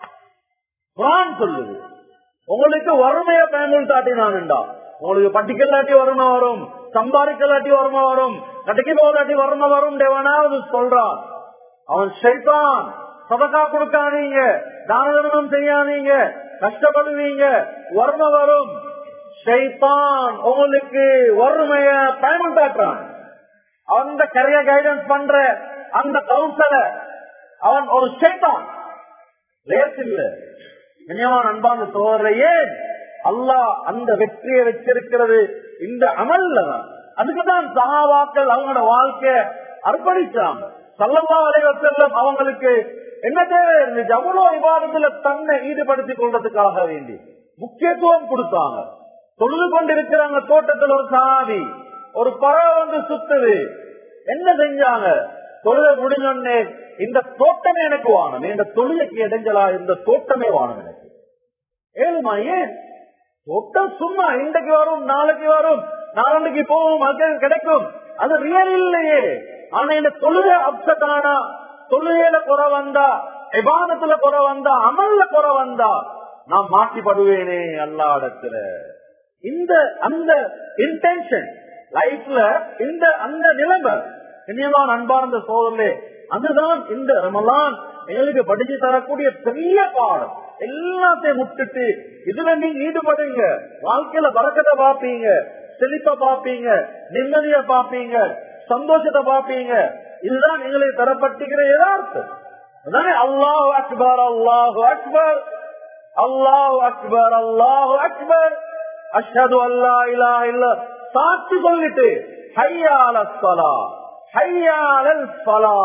குரான் சொல்லுது உங்களுக்கு வறுமையை பயன்படுத்தாட்டினான்டா உங்களுக்கு படிக்கலாட்டி வறுமை வரும் சம்பாதிக்கலாட்டி வறுமை வரும் கடைக்கு போகாட்டி வறுமை வரும் தேவனாவது சொல்றான் அவன் ஷைத்தான் சதக்கா கொடுக்காதீங்க தான தர்மம் செய்யாதீங்க கஷ்டப்படுவீங்க வறுமை வரும் ஷைத்தான் உங்களுக்கு வறுமைய பயன்படுத்தாட்டுறான் அந்த கரியர் கைடன்ஸ் பண்ற அந்த கவுன்சிலர் அவன் ஒரு ஷைத்தான் லேஸ் இல்ல கண்ணியமான அன்பான சோதரையே அல்லாஹ் அந்த வெற்றியை வச்சிருக்கிறது இந்த அமல்ல தான் அதுக்குதான் சகாவாக்கள் அவங்களோட வாழ்க்கை அர்ப்பணிச்சாங்க சல்லல்லா அலைவசல்லம் அவங்களுக்கு என்ன தேவை இருந்துச்சு அவ்வளவு விவாதத்துல தன்னை ஈடுபடுத்திக் கொள்றதுக்காக வேண்டி முக்கியத்துவம் கொடுத்தாங்க தொழுது கொண்டிருக்கிறாங்க தோட்டத்தில் ஒரு சாதி ஒரு பறவை வந்து சுத்துது என்ன செஞ்சாங்க தொழுகை முடிஞ்சோடனே இந்த தோட்டமே எனக்கு வாணும் இந்த தொழுகைக்கு இடைஞ்சலா இந்த தோட்டமே வாணும் எனக்கு ஏழுமா ஏன் தோட்டம் சும்மா இன்றைக்கு வரும் நாளைக்கு வரும் நாளைக்கு போகும் அது கிடைக்கும் அது ரியல் இல்லையே ஆனா இந்த தொழுகை அப்செட் ஆனா தொழுகையில குறை வந்தா விவாதத்துல குறை வந்தா அமல்ல குறை வந்தா நான் மாட்டிப்படுவேனே எல்லா இடத்துல இந்த அந்த இன்டென்ஷன் லைஃப்ல இந்த அந்த நிலைமை இனியமான அன்பார்ந்த சோதரே அதுதான் இந்த ரமலான் எங்களுக்கு படிச்சு தரக்கூடிய பெரிய பாடம் எல்லாத்தையும் விட்டுட்டு இதுல நீங்க ஈடுபடுங்க வாழ்க்கையில பறக்கத்தை பாப்பீங்க செழிப்ப பாப்பீங்க நிம்மதிய பாப்பீங்க சந்தோஷத்தை பாப்பீங்க இதுதான் எங்களுக்கு தரப்பட்டுகிற யதார்த்தம் அதானே அல்லாஹ் அக்பர் அல்லாஹு அக்பர் அல்லாஹ் அக்பர் அல்லாஹு அக்பர் அஷ்ஹது அல்லா இலா இல்ல சாட்சி சொல்லிட்டு ஹையால சலா ஹையாலல் சலா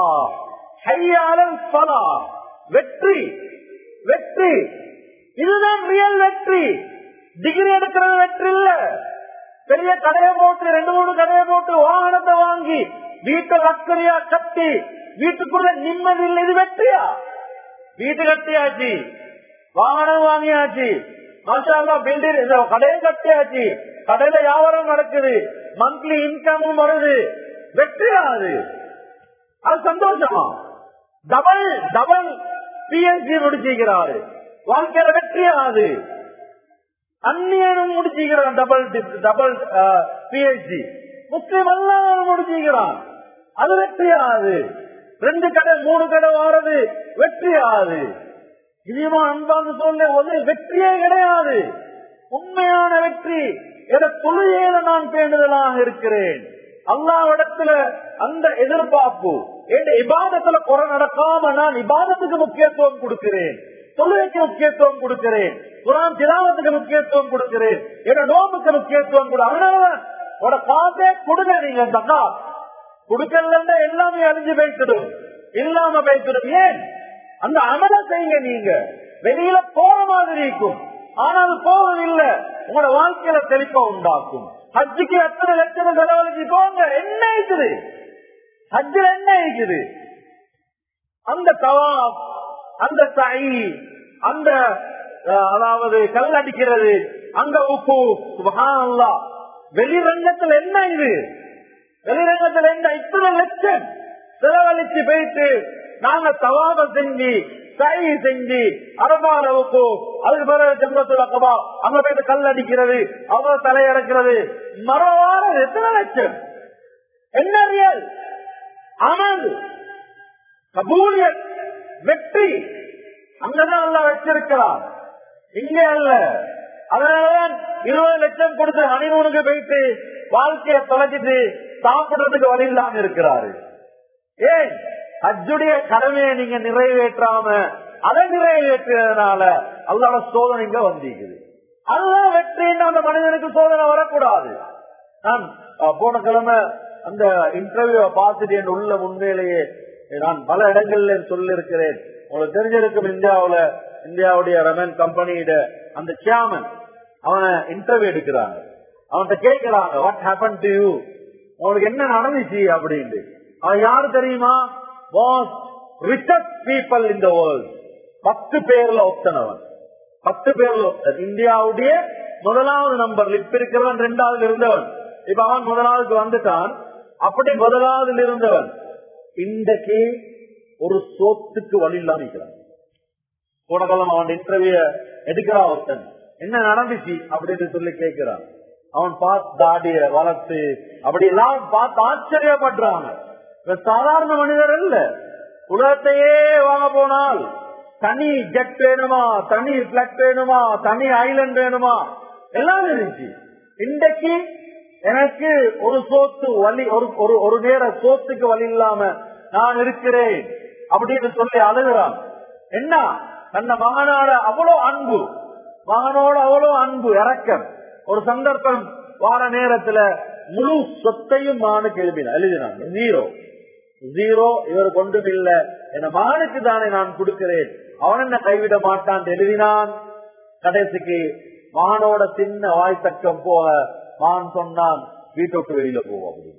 ஹையாலல் சலா வெற்றி வெற்றி இதுதான் ரியல் வெற்றி டிகிரி எடுக்கிறது வெற்றி இல்ல பெரிய கடையை போட்டு ரெண்டு மூணு கடையை போட்டு வாகனத்தை வாங்கி வீட்டை லக்கரியா கட்டி வீட்டுக்குள்ள நிம்மதி இல்லை இது வெற்றியா வீட்டு கட்டியாச்சு வாகனம் வாங்கியாச்சு மாஷா பில்டிங் கடையும் கட்டியாச்சு கடையில வியாபாரம் நடக்குது மந்த்லி இன்கமும் வருது வெற்றியா அது அது சந்தோஷமா டபுள் டபுள் பிஎஸ்சி முடிச்சிருக்கிறாரு வாழ்க்கையில வெற்றியா அது அந்நியனும் முடிச்சிருக்கிறான் டபுள் டபுள் பிஹெச்டி முஸ்லிம் எல்லாம் முடிச்சிருக்கிறான் அது வெற்றியா அது ரெண்டு கடை மூணு கடை வாரது வெற்றி ஆகுது இனிமா அன்பான்னு சொல்ல ஒரு வெற்றியே கிடையாது உண்மையான வெற்றி என தொழுகையில நான் பேணுதலாக இருக்கிறேன் அல்லாவிடத்துல அந்த எதிர்பார்ப்பு என் இபாதத்துல குறை நடக்காம நான் இபாதத்துக்கு முக்கியத்துவம் கொடுக்கிறேன் தொழுகைக்கு முக்கியத்துவம் கொடுக்கிறேன் குரான் திலாவத்துக்கு முக்கியத்துவம் கொடுக்கிறேன் என் நோம்புக்கு முக்கியத்துவம் கொடு அதனாலதான் உட காசே கொடுங்க நீங்க தக்கா கொடுக்கல எல்லாமே அழிஞ்சு வைத்திடும் இல்லாம வைத்திடும் ஏன் அந்த அமல செய்யுங்க நீங்க வெளியில போற மாதிரி இருக்கும் ஆனால் போவதில்லை உங்களோட வாழ்க்கையில தெளிப்பா உண்டாக்கும் ஹஜ்ஜுக்கு எத்தனை லட்சம் செலவழிச்சு போங்க என்ன இருக்குது ஹஜ்ஜில் என்ன இருக்குது அந்த தவா அந்த தை அந்த அஹ், அதாவது கல் அடிக்கிறது அங்க உப்பு சுபஹானல்லா வெளிரங்கத்தில் என்ன இது வெளிரங்கத்தில் என்ன இத்தனை லட்சம் செலவழிச்சு போயிட்டு நாங்க தவாப செஞ்சு சை செஞ்சு அரபார உப்பு அதுக்கு பிறகு ஜம்பத்துல கபா அங்க போயிட்டு கல் அடிக்கிறது அவங்க தலையடக்கிறது மரவார எத்தனை லட்சம் என்ன ரியல் அமல் கபூலியத் வெற்றி அங்கதான் அல்ல வச்சிருக்கிறார் இங்க அல்ல அதனாலதான் இருபது லட்சம் கொடுத்து ஹனிமூனுக்கு போயிட்டு வாழ்க்கையை தொலைச்சிட்டு சாப்பிடுறதுக்கு வழி இல்லாம இருக்கிறாரு ஏன் அஜுடைய கடமையை நீங்க நிறைவேற்றாம அதை நிறைவேற்றியதுனால அல்லாத சோதனை இங்க வந்திருக்குது அதுதான் வெற்றின்னு அந்த மனிதனுக்கு சோதனை வரக்கூடாது நான் அஹ், போன கிழமை அந்த இன்டர்வியூ பார்த்துட்டு என் உள்ள உண்மையிலேயே நான் பல இடங்கள்ல சொல்லிருக்கிறேன் உங்களுக்கு தெரிஞ்சிருக்கும் இந்தியாவுல இந்தியாவுடைய ரமன் கம்பெனியிட அந்த சேர்மன் அவனை இன்டர்வியூ எடுக்கிறாங்க அவன்கிட்ட கேட்கிறாங்க வாட் ஹேப்பன் டு யூ உங்களுக்கு என்ன நடந்துச்சு அப்படின்ட்டு அவன் யாரு தெரியுமா was richest people in the world பத்து பேர்ல ஒத்தனவன் பத்து பேர்ல ஒத்தன். இந்தியாவுடைய முதலாவது நம்பர் இப்ப இருக்கிறவன் ரெண்டாவது இருந்தவன் இப்ப அவன் முதலாவதுக்கு வந்துட்டான் அப்படி முதலாவதுல இருந்தவன் இன்றைக்கு ஒரு சோத்துக்கு வழி இல்லாம இருக்கிறான் போன காலம் அவன் இன்டர்வியூ எடுக்கிறான் ஒருத்தன் என்ன நடந்துச்சு அப்படின்னு சொல்லி கேட்கிறான் அவன் பார்த்து தாடிய வளர்த்து அப்படி எல்லாம் பார்த்து ஆச்சரியப்படுறாங்க இவன் சாதாரண மனிதர் இல்ல உலகத்தையே வாங்க போனால் தனி ஜெட் வேணுமா தனி பிளட் வேணுமா தனி ஐலண்ட் வேணுமா எல்லாம் இருந்துச்சு இன்றைக்கு எனக்கு ஒரு சோத்து வழி ஒரு ஒரு ஒரு நேர சோத்துக்கு வழி இல்லாம நான் இருக்கிறேன் அப்படின்னு சொல்லி அழுகிறான் என்ன தன்னை மகனோட அவ்வளவு அன்பு மகனோட அவ்வளவு அன்பு இறக்கம் ஒரு சந்தர்ப்பம் வார நேரத்துல முழு சொத்தையும் மகனுக்கு எழுதினான் எழுதினான் ஜீரோ ஜீரோ இவர் கொண்டும் இல்ல என் மகனுக்கு தானே நான் கொடுக்கிறேன் அவன் என்ன கைவிட மாட்டான் எழுதினான் கடைசிக்கு மகனோட சின்ன வாய்த்தக்கம் போக மகன் சொன்னான் வீட்டை விட்டு வெளியில போவோம் அப்படின்னு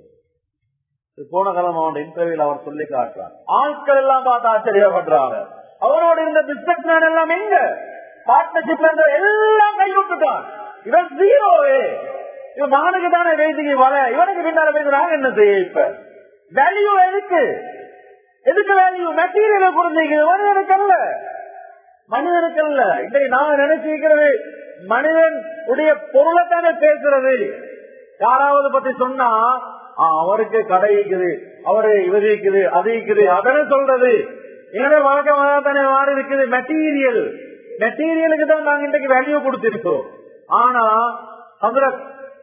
இது போன காலம் அவன் இன்டர்வியூல அவன் சொல்லி காட்டுறான் ஆட்கள் எல்லாம் பார்த்து ஆச்சரியப்படுறாங்க அவனோட இருந்த பிசினஸ் மேன் எல்லாம் எங்க பார்ட்னர்ஷிப்ல இருந்த எல்லாம் கைவிட்டுட்டான் இவன் ஜீரோவே இவன் மகனுக்கு தானே வேதிக்கு வர இவனுக்கு பின்னால போய் நாங்க என்ன செய்ய இப்ப வேல்யூ எதுக்கு எதுக்கு வேல்யூ மெட்டீரியல் புரிஞ்சுக்கிறது மனிதனுக்கு அல்ல மனிதனுக்கு அல்ல இன்றைக்கு நாங்க நினைச்சிருக்கிறது மனிதன் உடைய பொருளை தானே பேசுறது யாராவது பத்தி சொன்னா ஆ, அவருக்கு கடை இருக்குது அவரு இவர் இருக்குது அது இருக்குது அதனை சொல்றது எனவே வழக்கமாக தானே மாறி இருக்குது மெட்டீரியல் மெட்டீரியலுக்கு தான் நாங்க இன்றைக்கு வேல்யூ கொடுத்திருக்கிறோம் ஆனா ஹசரத்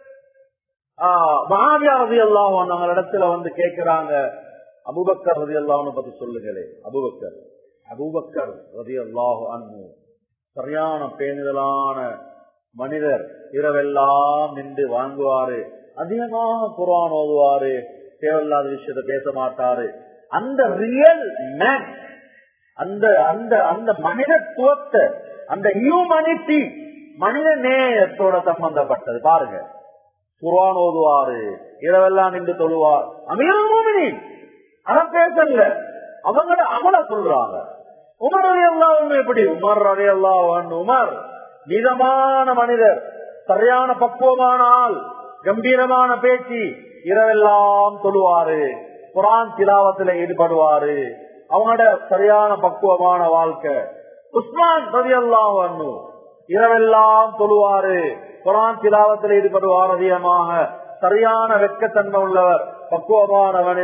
மகாவியா ரதி எல்லாம் நம்ம இடத்துல வந்து கேட்கிறாங்க அபுபக்கர் ரதி அல்லாஹ்னு பத்தி சொல்லுங்களே அபுபக்கர் அபுபக்கர் ரதி அல்லாஹு அன்பு சரியான பேணுதலான மனிதர் இரவெல்லாம் நின்று வாங்குவாரு அதிகமாக குரான் ஓதுவாரு தேவையில்லாத விஷயத்த பேச மாட்டாரு அந்த ரியல் மேன் அந்த அந்த அந்த மனிதத்துவத்தை அந்த ஹியூமனிட்டி மனித நேயத்தோட சம்பந்தப்பட்டது பாருங்க குர்ஆன் ஓதுவாரு இரவெல்லாம் நின்று தொழுவார் அமீரமோமினி அத பேசல அவங்கள அமல சொல்றாங்க உமர் அலி அல்லாவும் எப்படி உமர் அலி அல்லாஹ் உமர் மிதமான மனிதர் சரியான பக்குவமான ஆள் கம்பீரமான பேச்சு இரவெல்லாம் தொழுவாரு குரான் திலாவத்துல ஈடுபடுவாரு அவங்களோட சரியான பக்குவமான வாழ்க்கை உஸ்மான் ரவி அல்லாஹ் இரவெல்லாம் தொழுவாரு குரான் திலாவத்தில் ஈடுபடுவார் அதிகமாக சரியான வெட்கத்தன்மை உள்ளவர் பக்குவமான மனிதர்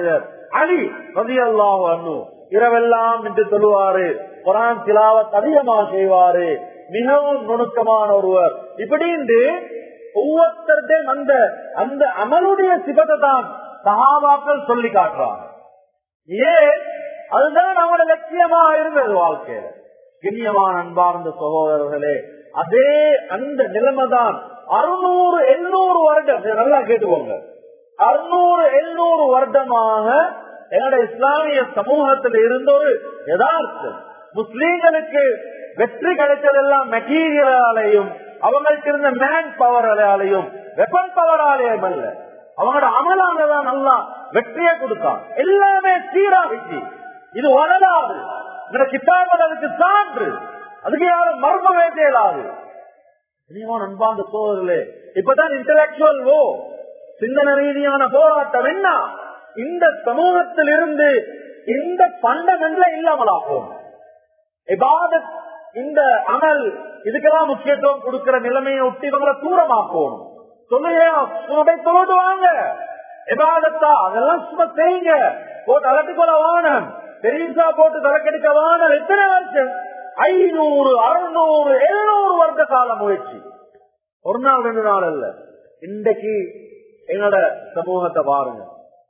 அலி ரதி அல்லாஹ் இரவெல்லாம் நின்று சொல்லுவாரு குரான் திலாவத் அதிகமா செய்வாரு மிகவும் நுணுக்கமான ஒருவர் இப்படின்னு ஒவ்வொருத்தருடையும் அந்த அந்த அமலுடைய சிபத்தை தான் சகாபாக்கள் சொல்லி காட்டுறாங்க ஏன் அதுதான் அவங்களோட லட்சியமா இருந்தது வாழ்க்கையில கிண்ணியமான அன்பார்ந்த சகோதரர்களே அதே அந்த நிலைமைதான் அறுநூறு எண்ணூறு வருடம் இதை நல்லா கேட்டுக்கோங்க அறுநூறு எண்ணூறு வருடமாக என்னோட இஸ்லாமிய சமூகத்தில் இருந்த ஒரு யதார்த்தம் முஸ்லீம்களுக்கு வெற்றி கிடைச்சதெல்லாம் மெட்டீரியலாலையும் அவங்களுக்கு இருந்த மேன் பவராலையும் வெப்பன் பவராலையும் அல்ல அவங்களோட அமலானதான் நல்லா வெற்றியை கொடுத்தான் எல்லாமே சீராகிச்சு இது வரலாறு இந்த கிட்டாபல் அதுக்கு சான்று அதுக்கு யாரும் மர்மமே தேடாது இனியும் அன்பாந்த சோதரிலே இப்பதான் இன்டலக்சுவல் ஓ சிந்தன ரீதியான போராட்டம் என்ன இந்த சமூகத்தில் இருந்து இந்த பண்டமெண்ட்ல இல்லாமலாகும் இபாதத் இந்த அமல் இதுக்கெல்லாம் முக்கியத்துவம் கொடுக்கிற நிலைமையை ஒட்டி நம்மளை தூரமாக்கும் சொல்லுங்க சுமை தொழுது வாங்க எபாதத்தா அதெல்லாம் சும்மா செய்யுங்க போட்டு அலட்டிக்கொள்ள வானம் பெரியசா போட்டு தலைக்கடிக்க வானம் எத்தனை வருஷம் ஐநூறு அறுநூறு எழுநூறு வருட கால முயற்சி ஒரு நாள் ரெண்டு நாள் அல்ல இன்றைக்கு எங்களோட சமூகத்தை பாருங்க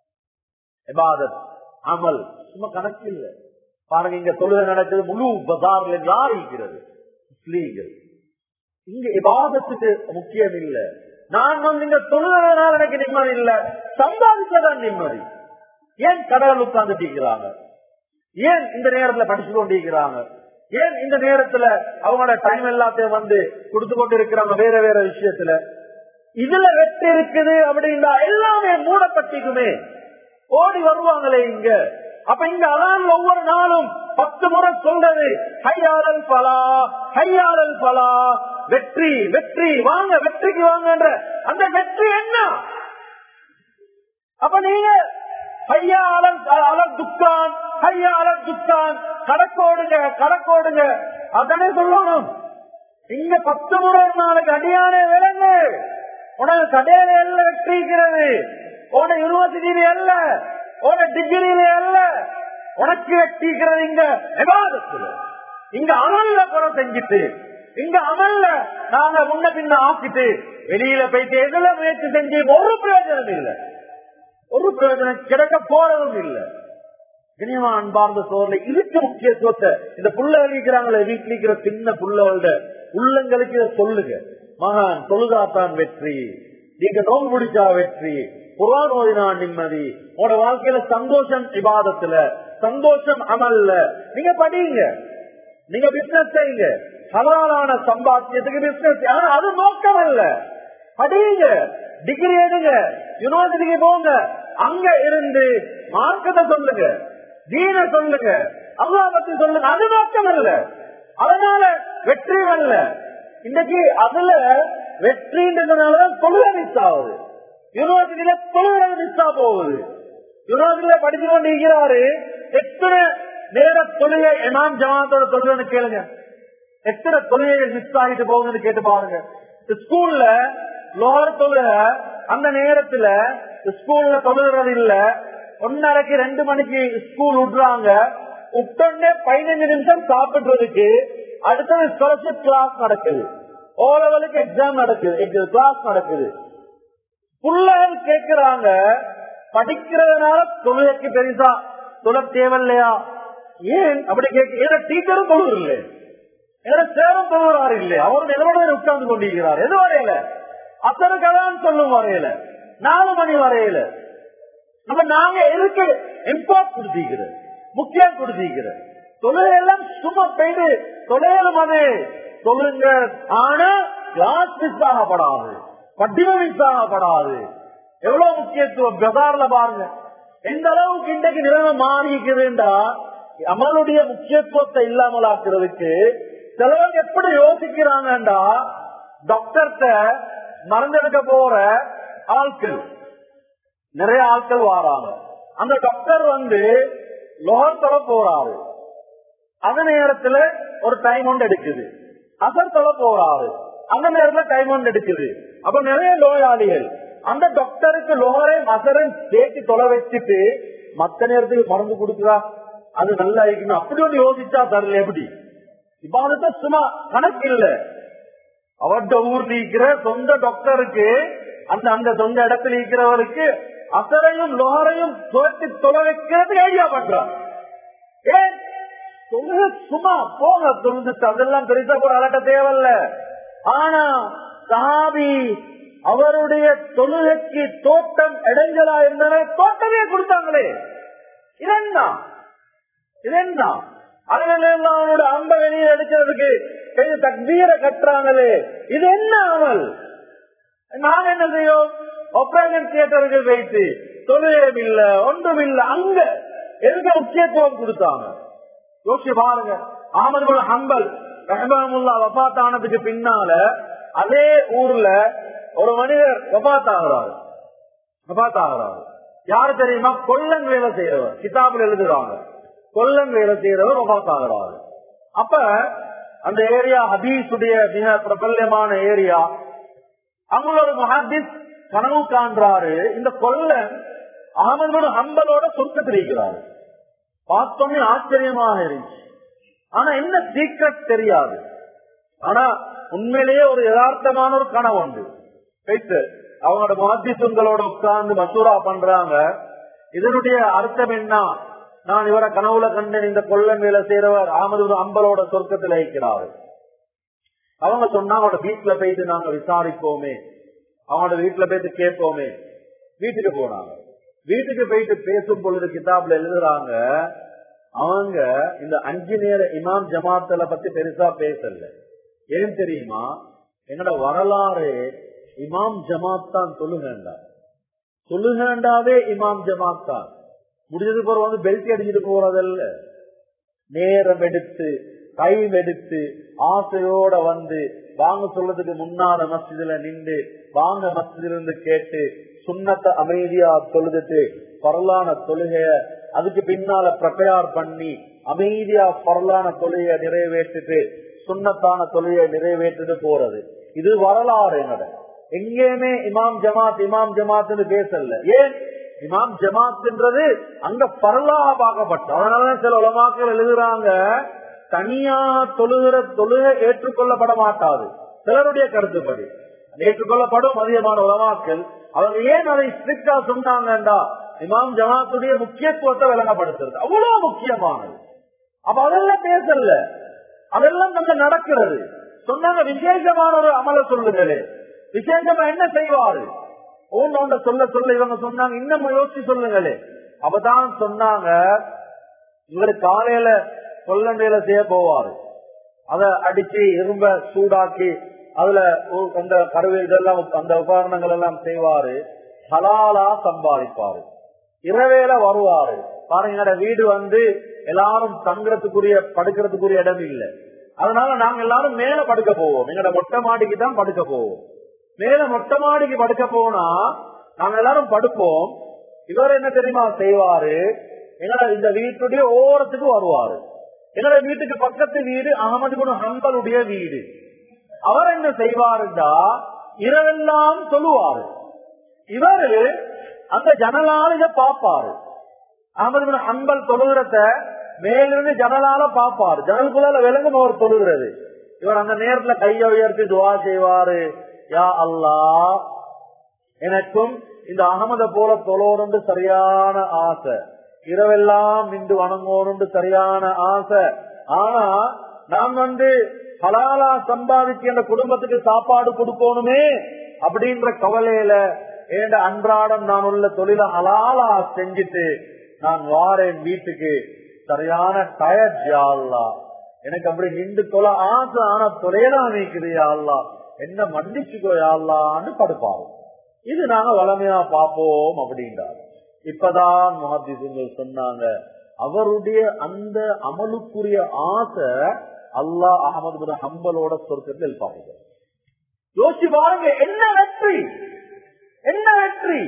எபாதத் அமல் சும்மா கணக்கு இல்லை பாருங்க இங்க தொழுகை நடக்குது முழு பஜார்ல யார் இருக்கிறது முஸ்லீம்கள் இங்க இபாதத்துக்கு முக்கியம் இல்ல நான் வந்து இங்க தொழுகிறதுனால எனக்கு நிம்மதி இல்ல சம்பாதிக்கதான் நிம்மதி ஏன் கடவுள் உட்கார்ந்துட்டு இருக்கிறாங்க ஏன் இந்த நேரத்துல படிச்சு கொண்டிருக்கிறாங்க ஏன் இந்த நேரத்துல அவங்களோட டைம் எல்லாத்தையும் வந்து கொடுத்து கொண்டு இருக்கிறாங்க வேற வேற விஷயத்துல இதுல வெற்றி இருக்குது அப்படின்னா எல்லாமே மூடப்பட்டிக்குமே ஓடி வருவாங்களே இங்க அப்ப இங்க அதான் ஒவ்வொரு நாளும் பத்து முறை சொல்றது ஹையாளல் பலா ஹையாளல் பலா வெற்றி வெற்றி வாங்க வெற்றிக்கு வாங்கன்ற அந்த வெற்றி என்ன அப்ப நீங்க ஐயா அலல் அலல் துக்கான் ஐயா அலல் துக்கான் கணக்கோடுங்க கணக்கோடுங்க அதனே சொல்லணும் இங்க பத்து முறை நாளைக்கு அடியானே விலங்கு உனக்கு கடையில எல்ல வெற்றிக்கிறது உன யூனிவர்சிட்டியில அல்ல உன டிகிரியில அல்ல உனக்கு வெற்றிக்கிறது இங்க விவாதத்துல இங்க அமல்ல குறை செஞ்சுட்டு இங்க அமல்ல நாங்க முன்ன பின்ன ஆக்கிட்டு வெளியில போயிட்டு எதுல முயற்சி செஞ்சு ஒரு பிரயோஜனம் இல்லை ஒரு பிரயோஜனம் கிடைக்க போறதும் இல்லை கனியமா அன்பார்ந்த சோழலை இதுக்கு முக்கியத்துவத்தை இந்த புள்ள இருக்கிறாங்களே வீட்டில் இருக்கிற சின்ன புள்ளவள்ட உள்ளங்களுக்கு இதை சொல்லுங்க மகான் தொழுதாத்தான் வெற்றி நீங்க நோம்பு பிடிச்சா வெற்றி குரான் ஓதினா நிம்மதி உங்களோட வாழ்க்கையில சந்தோஷம் விவாதத்துல சந்தோஷம் அமல்ல நீங்க படிங்க நீங்க பிசினஸ் செய்யுங்க ஹலாலான சம்பாத்தியத்துக்கு பிசினஸ் ஆனா அது நோக்கம் அல்ல படிங்க டிகிரி எடுங்க யூனிவர்சிட்டிக்கு போங்க அங்க இருந்து மார்க்கத்தை சொல்லுங்க தீன சொல்லுங்க அல்லா பத்தி சொல்லுங்க அது நோக்கம் அல்ல அதனால வெற்றி அல்ல இன்னைக்கு அதுல வெற்றின்றதுனாலதான் தொழுகை மிஸ் ஆகுது யூனிவர்சிட்டியில தொழுகை மிஸ் ஆக போகுது யூனிவர்சிட்டியில படிச்சு கொண்டு இருக்கிறாரு எத்தனை நேர தொழுகை எமாம் ஜமாத்தோட தொழுகைன்னு கேளுங்க எத்தனை தொழுகைகள் மிஸ் ஆகிட்டு போகுதுன்னு கேட்டு பாருங்க ஸ்கூல்ல லோகர் தொழுக அந்த நேரத்துல ஸ்கூல்ல தொழுகிறது இல்ல ஒன்னரைக்கு ரெண்டு மணிக்கு ஸ்கூல் விடுறாங்க உடனே பதினஞ்சு நிமிஷம் சாப்பிடுறதுக்கு அடுத்தது ஸ்காலர்ஷிப் கிளாஸ் நடக்குது ஓ லெவலுக்கு எக்ஸாம் நடக்குது கிளாஸ் நடக்குது பிள்ளைகள் கேட்கிறாங்க படிக்கிறதுனால தொழுகைக்கு பெருசா தொழ தேவையில்லையா ஏன் அப்படி கேட்க ஏன்னா டீச்சரும் தொழுது இல்லை ஏன்னா சேரும் தொழுகிறாரு இல்லை அவர் நிலவரம் உட்கார்ந்து கொண்டிருக்கிறார் எது வரையில அத்தனை கதான் சொல்லும் வரையில நாலு மணி வரையில அப்ப நாங்க எதுக்கு இம்பார்ட் கொடுத்திருக்கிறோம் முக்கியம் கொடுத்திருக்கிறோம் தொழிலெல்லாம் சும்மா போயிட்டு தொழிலும் அது சொல்லுங்க ஆனா கிளாஸ் மிஸ் ஆகப்படாது பட்டிம மிஸ் ஆகப்படாது எவ்வளவு முக்கியத்துவம் பஜார்ல பாருங்க எந்த அளவுக்கு இன்றைக்கு நிலைமை மாறி இருக்குதுண்டா அமலுடைய முக்கியத்துவத்தை இல்லாமல் ஆக்குறதுக்கு சிலவங்க எப்படி யோசிக்கிறாங்கடா டாக்டர்கிட்ட மருந்தெடுக்க போற ஆட்கள் நிறைய ஆட்கள் வாராங்க அந்த டாக்டர் வந்து லோகத்தொட போறாரு அந்த நேரத்துல ஒரு டைம் ஒன்று எடுக்குது அசர் தொலை போறாரு அந்த நேரத்துல டைம் ஒன்று எடுக்குது அப்ப நிறைய நோயாளிகள் அந்த டாக்டருக்கு லோகரை மசரன் சேர்த்து தொலை வச்சுட்டு மத்த நேரத்துக்கு மருந்து கொடுக்குறா அது நல்லா இருக்கணும் அப்படி ஒன்று யோசிச்சா தரல எப்படி இப்பாதத்தை சும்மா கணக்கு இல்ல அவர்கிட்ட ஊர்ல இருக்கிற சொந்த டாக்டருக்கு அந்த அந்த சொந்த இடத்துல இருக்கிறவருக்கு அசரையும் லோகரையும் தோட்டி தொலை வைக்கிறதுக்கு ஐடியா பண்றான் ஏன் தொழுக சும்மா போங்க தொழுந்துட்டு அதெல்லாம் பெருசா கூட அலட்ட தேவையில்ல ஆனா சாபி அவருடைய தொழுகைக்கு தோட்டம் இடைஞ்சலா இருந்தன தோட்டமே கொடுத்தாங்களே இதென்ன இதென்ன அவனோட அம்ப வெளியே எடுக்கிறதுக்கு கொஞ்சம் தக்பீரை கட்டுறாங்களே இது என்ன அமல் நாங்க என்ன செய்யோம் ஆபரேஷன் தியேட்டருக்கு வைத்து தொழிலும் இல்ல ஒன்றும் இல்ல அங்க எதுக்கு முக்கியத்துவம் கொடுத்தாங்க யோசிச்சு பாருங்க அகமது ஹம்பல் ரஹமுல்லா வபாத் ஆனதுக்கு பின்னால அதே ஊர்ல ஒரு மனிதர் வபாத் ஆகிறாரு வபாத் ஆகிறாரு யாரு தெரியுமா கொல்லன் வேலை செய்யறவர் கிதாபில் எழுதுறாங்க கொல்லன் வேலை செய்யறவர் வபாத் ஆகிறாரு அப்ப அந்த ஏரியா ஹபீஸுடைய மிக பிரபல்யமான ஏரியா அவங்களோட முஹாதிஸ் கனவு காண்றாரு இந்த கொல்லன் அகமது ஹம்பலோட சொர்க்கத்தில் இருக்கிறாரு பார்த்தோமே ஆச்சரியமாக இருந்துச்சு ஆனா என்ன சீக்கிரம் தெரியாது ஆனா உண்மையிலேயே ஒரு யதார்த்தமான ஒரு கனவு உண்டு வைத்து அவங்களோட மத்தியத்துங்களோட உட்கார்ந்து மசூரா பண்றாங்க இதனுடைய அர்த்தம் என்ன நான் இவரை கனவுல கண்டேன் இந்த கொள்ளன் வேலை செய்யறவர் அகமது அம்பலோட சொர்க்கத்தில் இருக்கிறார் அவங்க சொன்னா அவங்களோட வீட்டுல போயிட்டு நாங்க விசாரிப்போமே அவங்களோட வீட்டுல போயிட்டு கேட்போமே வீட்டுக்கு போனாங்க வீட்டுக்கு போயிட்டு பேசும் பொழுது கிதாப்ல எழுதுறாங்க அவங்க இந்த அஞ்சு நேர இமாம் ஜமாத்தல பத்தி பெருசா பேசல ஏன் தெரியுமா என்னோட வரலாறு இமாம் ஜமாத் தான் சொல்லுகண்டா சொல்லுகண்டாவே இமாம் ஜமாத் தான் முடிஞ்சது போற வந்து பெல்ட் அடிச்சுட்டு போறதல்ல நேரம் எடுத்து டைம் எடுத்து ஆசையோட வந்து வாங்க சொல்றதுக்கு முன்னால மஸ்ஜிதுல நின்று வாங்க மஸ்ஜிதுல இருந்து கேட்டு சுண்ணத்தை அமைதியா தொழுதுட்டு பரலான தொழுகைய அதுக்கு பின்னால ப்ரிப்பேர் பண்ணி அமைதியா பரலான தொழுகைய நிறைவேற்றிட்டு சுண்ணத்தான தொழுகையை நிறைவேற்றிட்டு போறது இது வரலாறு என்னோட எங்கேயுமே இமாம் ஜமாத் இமாம் ஜமாத்னு பேசல ஏன் இமாம் ஜமாத்ன்றது அங்க பரலாக பார்க்கப்பட்ட அதனால சில உலமாக்கள் எழுதுறாங்க தனியா தொழுகிற தொழுகை ஏற்றுக்கொள்ளப்பட மாட்டாது சிலருடைய கருத்துப்படி ஏற்றுக்கொள்ளப்படும் அதிகமான உலமாக்கள் அவங்க ஏன் அதை ஸ்ட்ரிக்டா சொன்னாங்கடா இமாம் ஜமாத்துடைய முக்கியத்துவத்தை விளங்கப்படுத்துறது அவ்வளவு முக்கியமானது அப்ப அதெல்லாம் பேசல அதெல்லாம் நம்ம நடக்கிறது சொன்னாங்க விசேஷமான ஒரு அமல சொல்லுங்களே விசேஷமா என்ன செய்வாரு ஒன்னு சொல்ல சொல்ல இவங்க சொன்னாங்க இன்னும் யோசிச்சு சொல்லுங்களே அப்பதான் சொன்னாங்க இவரு காலையில கொல்லண்டையில செய்ய போவாரு அத அடிச்சு இரும்ப சூடாக்கி அதுல அந்த கருவி இதெல்லாம் அந்த உபகரணங்கள் எல்லாம் செய்வாரு ஹலாலா சம்பாதிப்பாரு இரவேல வருவாரு பாருங்க வீடு வந்து எல்லாரும் தங்குறதுக்குரிய படுக்கிறதுக்குரிய இடம் இல்லை அதனால நாங்க எல்லாரும் மேல படுக்க போவோம் எங்கட மொட்டை மாடிக்கு தான் படுக்க போவோம் மேல மொட்டை மாடிக்கு படுக்க போனா நாங்க எல்லாரும் படுப்போம் இவர் என்ன தெரியுமா செய்வாரு எங்கட இந்த வீட்டுடைய ஓரத்துக்கு வருவாரு எங்கட வீட்டுக்கு பக்கத்து வீடு அகமது குணு ஹம்பலுடைய வீடு அவர் என்ன செய்வாருந்தா இரவெல்லாம் சொல்லுவாரு இவரு அந்த ஜனலால இத பாப்பாரு அகமது குணு ஹம்பல் தொழுகிறத மேலிருந்து ஜனலால பாப்பாரு ஜனலுக்குள்ள விலங்கும் அவர் தொழுகிறது இவர் அந்த நேரத்துல கைய உயர்த்தி துவா செய்வாரு யா அல்லா எனக்கும் இந்த அகமத போல தொழோன்னு சரியான ஆசை இரவெல்லாம் நின்று வணங்கோன்னு சரியான ஆசை ஆனா நான் வந்து ஹலாலா சம்பாதிச்சு என் குடும்பத்துக்கு சாப்பாடு கொடுக்கணுமே அப்படின்ற கவலையில ஏண்ட அன்றாடம் நான் உள்ள தொழில ஹலாலா செஞ்சுட்டு நான் வாரேன் வீட்டுக்கு சரியான டயர்ட் யாழ்லா எனக்கு அப்படி நின்று தொலை ஆசை ஆனா தொலைலா நீக்குது யாழ்லா என்ன மன்னிச்சுக்கோ யாழ்லான்னு படுப்பாரு இது நாங்க வளமையா பார்ப்போம் அப்படின்றார் இப்பதான் மகாதிசுங்கள் சொன்னாங்க அவருடைய அந்த அமலுக்குரிய ஆசை அல்லாஹ் அகமது ஹம்பலோட சொர்க்கத்தில் பார்க்க யோசிச்சு பாருங்க என்ன வெற்றி என்ன வெற்றி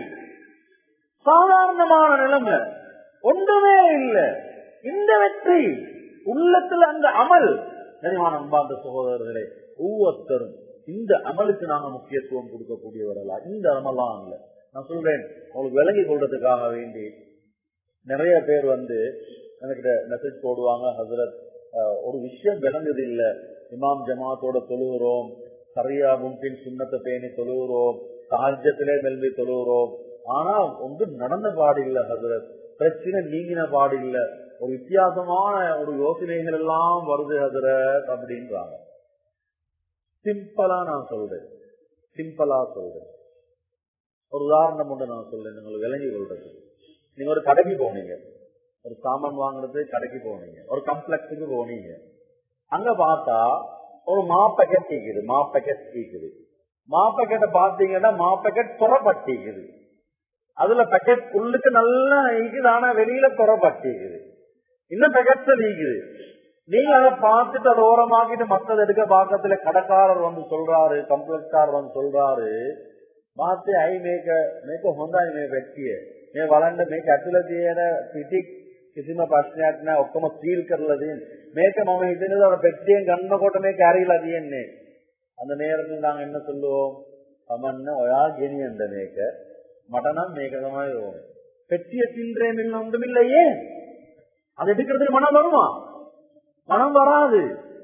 சாதாரணமான நிலைமை ஒன்றுமே இல்லை இந்த வெற்றி உள்ளத்துல அந்த அமல் நிறைவான அன்பார்ந்த சகோதரர்களே ஒவ்வொருத்தரும் இந்த அமலுக்கு நாங்க முக்கியத்துவம் கொடுக்கக்கூடியவர்களா இந்த அமலாம் இல்ல நான் சொல்றேன் உங்களுக்கு விளங்கி கொள்றதுக்காக வேண்டி நிறைய பேர் வந்து எனக்கு மெசேஜ் போடுவாங்க ஹசரத் அஹ், ஒரு விஷயம் விளங்குது இல்ல இமாம் ஜமாத்தோட தொழுகிறோம் சரியா முன்பின் சுண்ணத்தை பேணி தொழுகிறோம் சாஜத்திலே மெல்வி தொழுகிறோம் ஆனா ஒன்றும் நடந்த பாடு இல்ல ஹசரத் பிரச்சனை நீங்கின பாடு இல்ல ஒரு வித்தியாசமான ஒரு யோசனைகள் எல்லாம் வருது ஹசரத் அப்படின்றாங்க சிம்பிளா நான் சொல்றேன் சிம்பிளா சொல்றேன் ஒரு உதாரணம் ஒன்று நான் சொல்றேன் உங்களுக்கு விளங்கி கொள்றது நீங்க ஒரு கடைக்கு போனீங்க ஒரு சாமான் வாங்குறது கடைக்கு போனீங்க ஒரு கம்ப்ளெக்ஸுக்கு போனீங்க அங்க பார்த்தா ஒரு மா பேக்கெட் இருக்குது மா பேக்கெட் இருக்குது மா பேக்கெட்டை பார்த்தீங்கன்னா மா பேக்கெட் துறப்பட்டிக்குது அதுல பேக்கெட் உள்ளுக்கு நல்லா இருக்குது ஆனா வெளியில துறப்பட்டிக்குது இன்னும் பேக்கெட்ஸ் இருக்குது நீங்க அதை பார்த்துட்டு அதை ஓரமாக்கிட்டு மத்தது எடுக்க பாக்கத்துல கடைக்காரர் வந்து சொல்றாரு கம்ப்ளெக்ஸ்காரர் வந்து சொல்றாரு මාත්‍ය ඇයි මේක මේක හොඳයි මේ පෙට්ටිය. මේ බලන්න මේක ඇතුළේ තියෙන පිටි කිසිම ප්‍රශ්නයක් නැහැ ඔක්කොම සීල් කරලා තියෙන. මේක මම හිතන්නේ අර පෙට්ටියෙන් ගන්නකොට මේක ඇරිලා තියෙන්නේ. அந்த நேரத்தில் நாங்க என்ன சொல்லுவோம் சமන්න ඔයා ගෙනියන්න මේක. මට නම් මේක තමයි ඕනේ. பெட்டிய தின்றேன் இல்லை ஒன்றும் இல்லையே அது எடுக்கிறதுக்கு மனம் வருமா மனம் வராது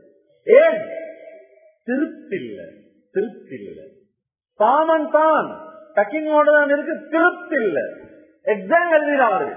ஏன் திருப்தி இல்லை திருப்தி இல்லை சாமன் தான் பேக்கிங்கோட தான் இருக்கு திருப்தி இல்ல எக்ஸாம் எழுதினாரு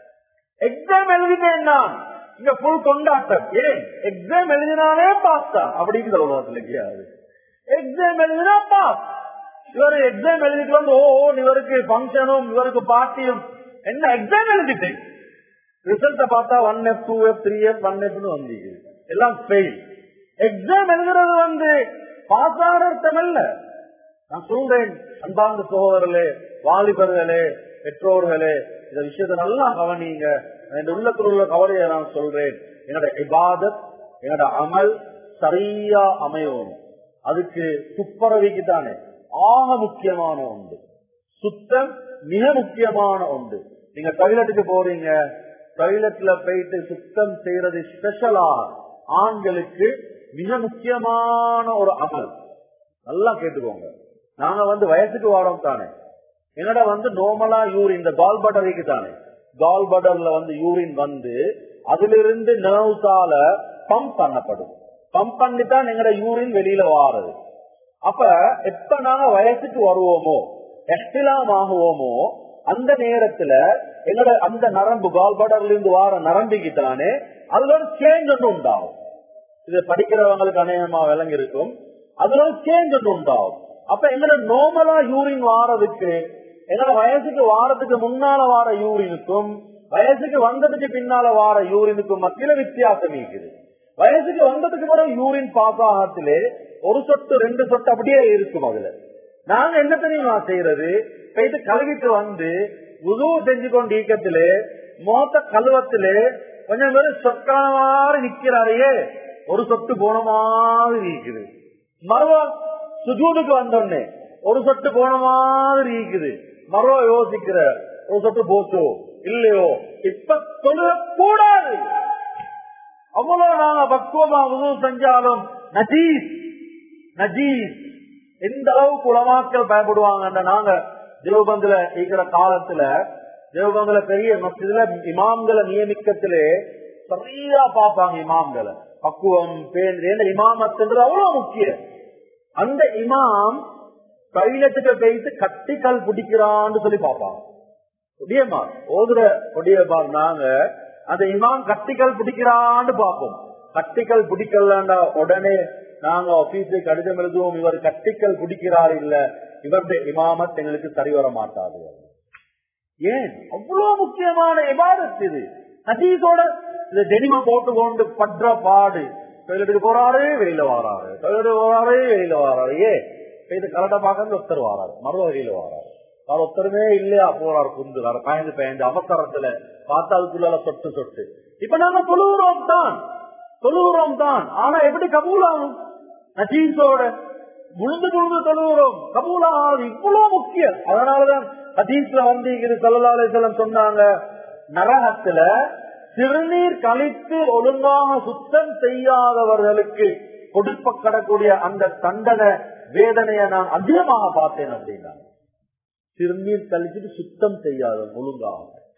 எக்ஸாம் எழுதினேன் நான் இங்க புல் கொண்டாட்டம் ஏன் எக்ஸாம் எழுதினாலே பாஸ் தான் அப்படின்னு சொல்லுவாங்க இல்லையாரு எக்ஸாம் எழுதினா பாஸ் இவர் எக்ஸாம் எழுதிட்டு வந்து ஓ ஓ, இவருக்கு ஃபங்க்ஷனும் இவருக்கு பார்ட்டியும் என்ன எக்ஸாம் எழுதிட்டேன் ரிசல்ட்ட பார்த்தா one F two F three F one எஃப்னு வந்தீங்க எல்லாம் ஃபெயில் எக்ஸாம் எழுதுறது வந்து பாஸ் ஆகிறதும் இல்ல நான் சொல்றேன் அன்பார்ந்த சகோதரர்களே வாலிபர்களே பெற்றோர்களே இந்த விஷயத்தை நல்லா கவனிங்க என் உள்ளத்தில் உள்ள கவலையை நான் சொல்றேன் என்னோட இபாதத் என்னோட அமல் சரியா அமையும் அதுக்கு துப்பரவிக்கு தானே ஆக முக்கியமான ஒன்று சுத்தம் மிக முக்கியமான ஒன்று நீங்க டாய்லெட்டுக்கு போறீங்க டாய்லெட்ல போயிட்டு சுத்தம் செய்யறது ஸ்பெஷலா ஆண்களுக்கு மிக முக்கியமான ஒரு அமல் நல்லா கேட்டுக்கோங்க நாங்க வந்து வயசுக்கு வாரோம் தானே என்னடா வந்து நார்மலா யூரின் இந்த கால் பட்டருக்கு தானே கால் பட்டர்ல வந்து யூரின் வந்து அதிலிருந்து நர்வ்ஸால பம்ப் பண்ணப்படும் பம்ப் பண்ணித்தான் எங்கட யூரின் வெளியில வாருது அப்ப எப்ப நாங்க வயசுக்கு வருவோமோ எஸ்டிலாம் ஆகுவோமோ அந்த நேரத்துல எங்கட அந்த நரம்பு கால் பட்டர்ல இருந்து வார நரம்பிக்கு தானே அதுல ஒரு சேஞ்ச் ஒன்று உண்டாகும் இது படிக்கிறவங்களுக்கு அநேகமா விளங்கி இருக்கும் அதுல ஒரு சேஞ்ச் ஒன்று உண்டாகும் அப்ப எங்களை நார்மலா யூரின் வாரதுக்கு எங்களை வயசுக்கு வாரத்துக்கு முன்னால வார யூரினுக்கும் வயசுக்கு வந்ததுக்கு பின்னால வார யூரினுக்கும் மத்தியில வித்தியாசம் இருக்குது வயசுக்கு வந்ததுக்கு பிறகு யூரின் பாஸ் ஆகத்திலே ஒரு சொட்டு ரெண்டு சொட்டு அப்படியே இருக்கும் அதுல நாங்க என்ன தெரியுமா செய்யறது போயிட்டு கழுவிட்டு வந்து உதவு செஞ்சு கொண்டு ஈக்கத்திலே மோத்த கழுவத்திலே கொஞ்சம் பேர் சொக்கான மாதிரி நிக்கிறாரையே ஒரு சொட்டு போன மாதிரி இருக்குது மறுவா சுஜூனுக்கு வந்தோடனே ஒரு சொட்டு போன மாதிரி இருக்குது மறுவா யோசிக்கிற ஒரு சொட்டு போச்சோ இல்லையோ இப்ப சொல்ல கூடாது அவ்வளவு நாங்க பக்குவமா உதவு செஞ்சாலும் நஜீஸ் நஜீஸ் எந்த அளவுக்கு உலமாக்கள் பயப்படுவாங்க நாங்க தேவபந்துல இருக்கிற காலத்துல தேவபந்துல பெரிய மத்தியில இமாம்களை நியமிக்கத்திலே சரியா பார்ப்பாங்க இமாம்களை பக்குவம் பேர் இமாமத்துன்றது அவ்வளவு முக்கியம் அந்த இமாம் கைலத்துக்கு போயிட்டு கட்டிக்கல் பிடிக்கிறான்னு சொல்லி பார்ப்பாங்க ஒடியமா ஓதுற ஒடியப்பார் நாங்க அந்த இமாம் கட்டிக்கல் பிடிக்கிறான்னு பார்ப்போம் கட்டிக்கல் பிடிக்கலாண்டா உடனே நாங்க ஆபீஸுக்கு கடிதம் எழுதுவோம் இவர் கட்டிக்கல் பிடிக்கிறார் இல்ல இவருடைய இமாமத் எங்களுக்கு சரி வர மாட்டாது ஏன் அவ்வளவு முக்கியமான இபாதத் இது ஹதீஸோட இந்த டெனிம போட்டு கொண்டு பற்ற பாடு டொய்லெட்டுக்கு போறாரு வெளியில வாராரு டொய்லெட்டுக்கு போறாரு வெளியில வாராரு ஏ இது கரெக்டா பார்க்கறது ஒருத்தர் வாராரு மறுவ வெளியில வாராரு அவர் ஒருத்தருமே இல்லையா போறாரு குந்துறாரு பயந்து பயந்து அவசரத்துல பார்த்தா அதுக்குள்ள சொட்டு சொட்டு இப்ப நாங்க தொழுகிறோம் தான் தொழுகிறோம் தான் ஆனா எப்படி கபூலாகும் நஜீஸோட முழுந்து முழுந்து தொழுகிறோம் கபூலாகாது இவ்வளவு முக்கியம் அதனாலதான் ஹதீஸ்ல வந்து இங்க சொல்லலாலேசலம் சொன்னாங்க நரகத்துல சிறுநீர் கழித்து ஒழுங்காக சுத்தம் செய்யாதவர்களுக்கு கொடுக்கப்படக்கூடிய அந்த தண்டனை வேதனையை நான் அதிகமாக பார்த்தேன் அப்படின்னா சிறுநீர் கழிச்சுட்டு சுத்தம் செய்யாத ஒழுங்காக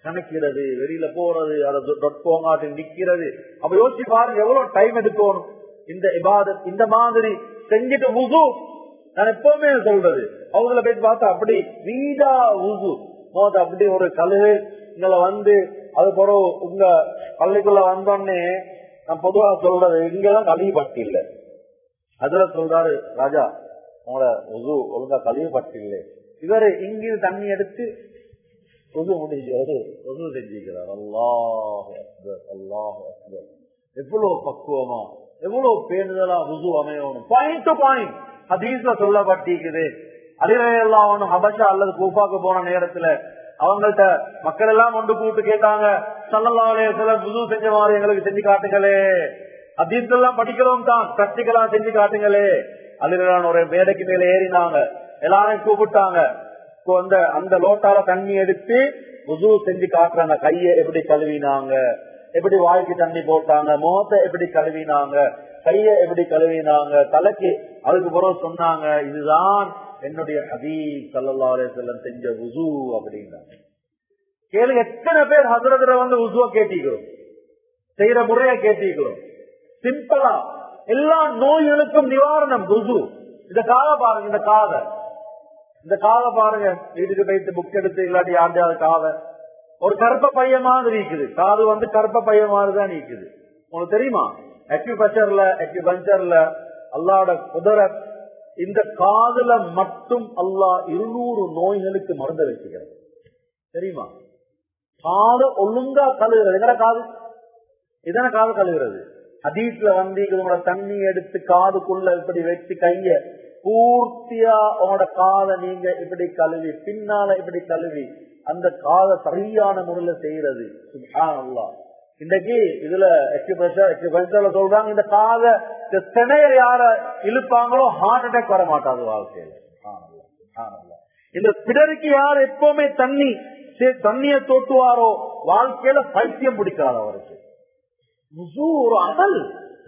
கணக்கிறது வெளியில போறது அதை டொட் போங்காட்டு நிக்கிறது அப்ப யோசிச்சு பாருங்க எவ்வளவு டைம் எடுக்கணும் இந்த இபாதத் இந்த மாதிரி செஞ்சுட்டு உசு நான் எப்பவுமே சொல்றது அவங்கள போய் பார்த்தா அப்படி வீடா உசு மோத அப்படி ஒரு கழுகு இங்களை வந்து அது பிறகு உங்க பள்ளிக்குள்ள வந்தோடனே நான் பொதுவா சொல்றது இங்கதான் கழுவி பட்டு இல்லை அதுல சொல்றாரு ராஜா உங்களோட உது ஒழுங்கா கழுவி பட்டு இல்லை இவரு இங்கிருந்து தண்ணி எடுத்து பொது முடிஞ்சு பொது செஞ்சுக்கிறார் அல்லாஹ் அக்பர், அல்லாஹ் அக்பர். எவ்வளவு பக்குவமா எவ்வளவு பேணுதலா ருது அமையணும் பாயிண்ட் டு பாயிண்ட் ஹதீஸ்ல சொல்லப்பட்டிருக்குது அதிரெல்லாம் ஹபஷா அல்லது கூப்பாக்கு போன நேரத்துல அவங்கள்ட்ட மக்கள் எல்லாம் கொண்டு கூப்பிட்டு கேட்டாங்க சல்லல்லாஹு சில புது செஞ்ச மாதிரி எங்களுக்கு செஞ்சு காட்டுங்களே ஹதீஸ் எல்லாம் படிக்கிறோம் தான் பிராக்டிகலா செஞ்சு காட்டுங்களே அதிரெல்லாம் ஒரு மேடைக்கு மேல ஏறினாங்க எல்லாரையும் கூப்பிட்டாங்க இப்போ அந்த அந்த லோட்டால தண்ணி எடுத்து உது செஞ்சு காட்டுறாங்க கைய எப்படி கழுவினாங்க எப்படி வாய்க்கு தண்ணி போட்டாங்க முகத்தை எப்படி கழுவினாங்க கைய எப்படி கழுவினாங்க தலைக்கு அதுக்கு பிறகு சொன்னாங்க இதுதான் என்னுடைய ஹதீஸ் சல்லா செல்லம் செஞ்ச உசு அப்படின்னாங்க கேளுங்க எத்தனை பேர் ஹசரத்துல வந்து உசுவ கேட்டிக்கிறோம் செய்யற முறைய கேட்டிக்கிறோம் சிம்பிளா எல்லா நோய்களுக்கும் நிவாரணம் உசு இந்த காதை பாருங்க இந்த காதை இந்த காதை பாருங்க வீட்டுக்கு போயிட்டு புக் எடுத்து இல்லாட்டி ஆண்டாவது காதை ஒரு கருப்ப பையன் மாதிரி இருக்குது காது வந்து கருப்ப பையன் மாதிரி தான் நிக்குது உங்களுக்கு தெரியுமா அக்யூபச்சர்ல அக்யூபஞ்சர்ல அல்லாட குதிரத் இந்த காதுல மட்டும் அல்லாஹ் இருநூறு நோய்களுக்கு மருந்து வச்சுக்கிறது தெரியுமா காது ஒழுங்கா கழுகுறது எங்கட காது இதன காது கழுகுறது அதீட்ல வந்து இதோட தண்ணி எடுத்து காதுக்குள்ள இப்படி வச்சு கைய பூர்த்தியா உங்களோட காதை நீங்க இப்படி கழுவி பின்னால இப்படி கழுவி அந்த காதை சரியான முறையில செய்யறது சுப்ஹானல்லாஹ் இன்னைக்கு இதுல எக்யூபென்சர்ல சொல்றாங்க இந்த காதை இந்த திணைய யார இழுப்பாங்களோ ஹார்ட் அட்டாக் வர மாட்டாது வாழ்க்கையில சுப்ஹானல்லாஹ், சுப்ஹானல்லாஹ். இந்த பிடருக்கு யார் எப்பவுமே தண்ணி சே- தண்ணிய தோட்டுவாரோ வாழ்க்கையில பைத்தியம் பிடிக்காது அவருக்கு உசு ஒரு அமல்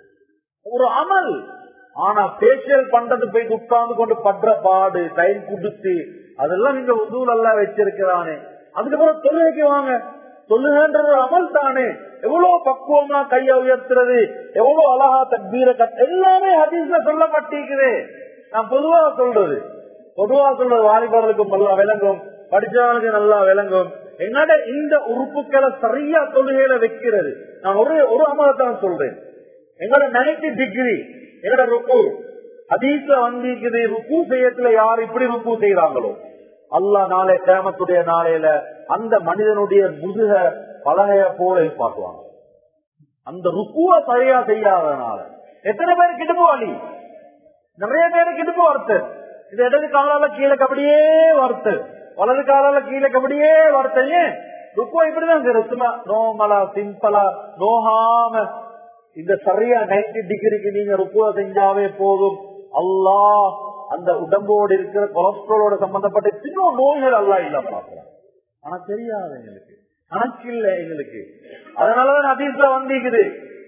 ஒரு அமல் ஆனா பேஷியல் பண்றது போய் உட்கார்ந்து கொண்டு படுற பாடு டைம் கொடுத்து அதெல்லாம் நீங்க உதூல் எல்லாம் வச்சிருக்கிறானே அதுக்கப்புறம் தொழுகைக்கு வாங்க தொழுகன்றது ஒரு அமல் தானே எவ்வளவு பக்குவமா கைய உயர்த்துறது எவ்வளவு அழகா தக்பீர கட் எல்லாமே ஹதீஸ்ல சொல்லப்பட்டிருக்குது நான் பொதுவா சொல்றது பொதுவா சொல்றது வாலிபர்களுக்கும் நல்லா விளங்கும் படிச்சவர்களுக்கு நல்லா விளங்கும் என்னோட இந்த உறுப்புகளை சரியா தொழுகையில வைக்கிறது நான் ஒரு ஒரு அமலத்தான் சொல்றேன் எங்களோட நைன்டி டிகிரி எங்களோட ருக்கு அதீஸ்ல வந்திருக்குது ருக்கு செய்யத்துல யார் இப்படி ருக்கு செய்யறாங்களோ அல்லாஹ் நாளை கேமத்துடைய நாளையில அந்த மனிதனுடைய முதுக பலகைய போல பார்க்குவாங்க அந்த ருக்குவ சரியா செய்யாதனால எத்தனை பேருக்கு இடுப்பு வலி நிறைய பேருக்கு இடுப்பு வருத்து இது இடது காலால கீழே அப்படியே வருத்து வலது காலால கீழே அப்படியே வருத்து ஏன் ருக்குவ இப்படிதான் செய்யறது சும்மா நோமலா சிம்பிளா நோகாம இந்த சரியா நைன்டி டிகிரிக்கு நீங்க ருக்குவ செஞ்சாவே போதும் அல்லாஹ் அந்த உடம்போடு இருக்கிற கொலஸ்ட்ராலோட சம்பந்தப்பட்ட சின்ன நோய்கள் எல்லாம் இல்ல பாக்குறோம் ஆனா தெரியாது எங்களுக்கு கணக்கு இல்ல எங்களுக்கு அதனாலதான் அதீஸ்ல வந்திருக்குது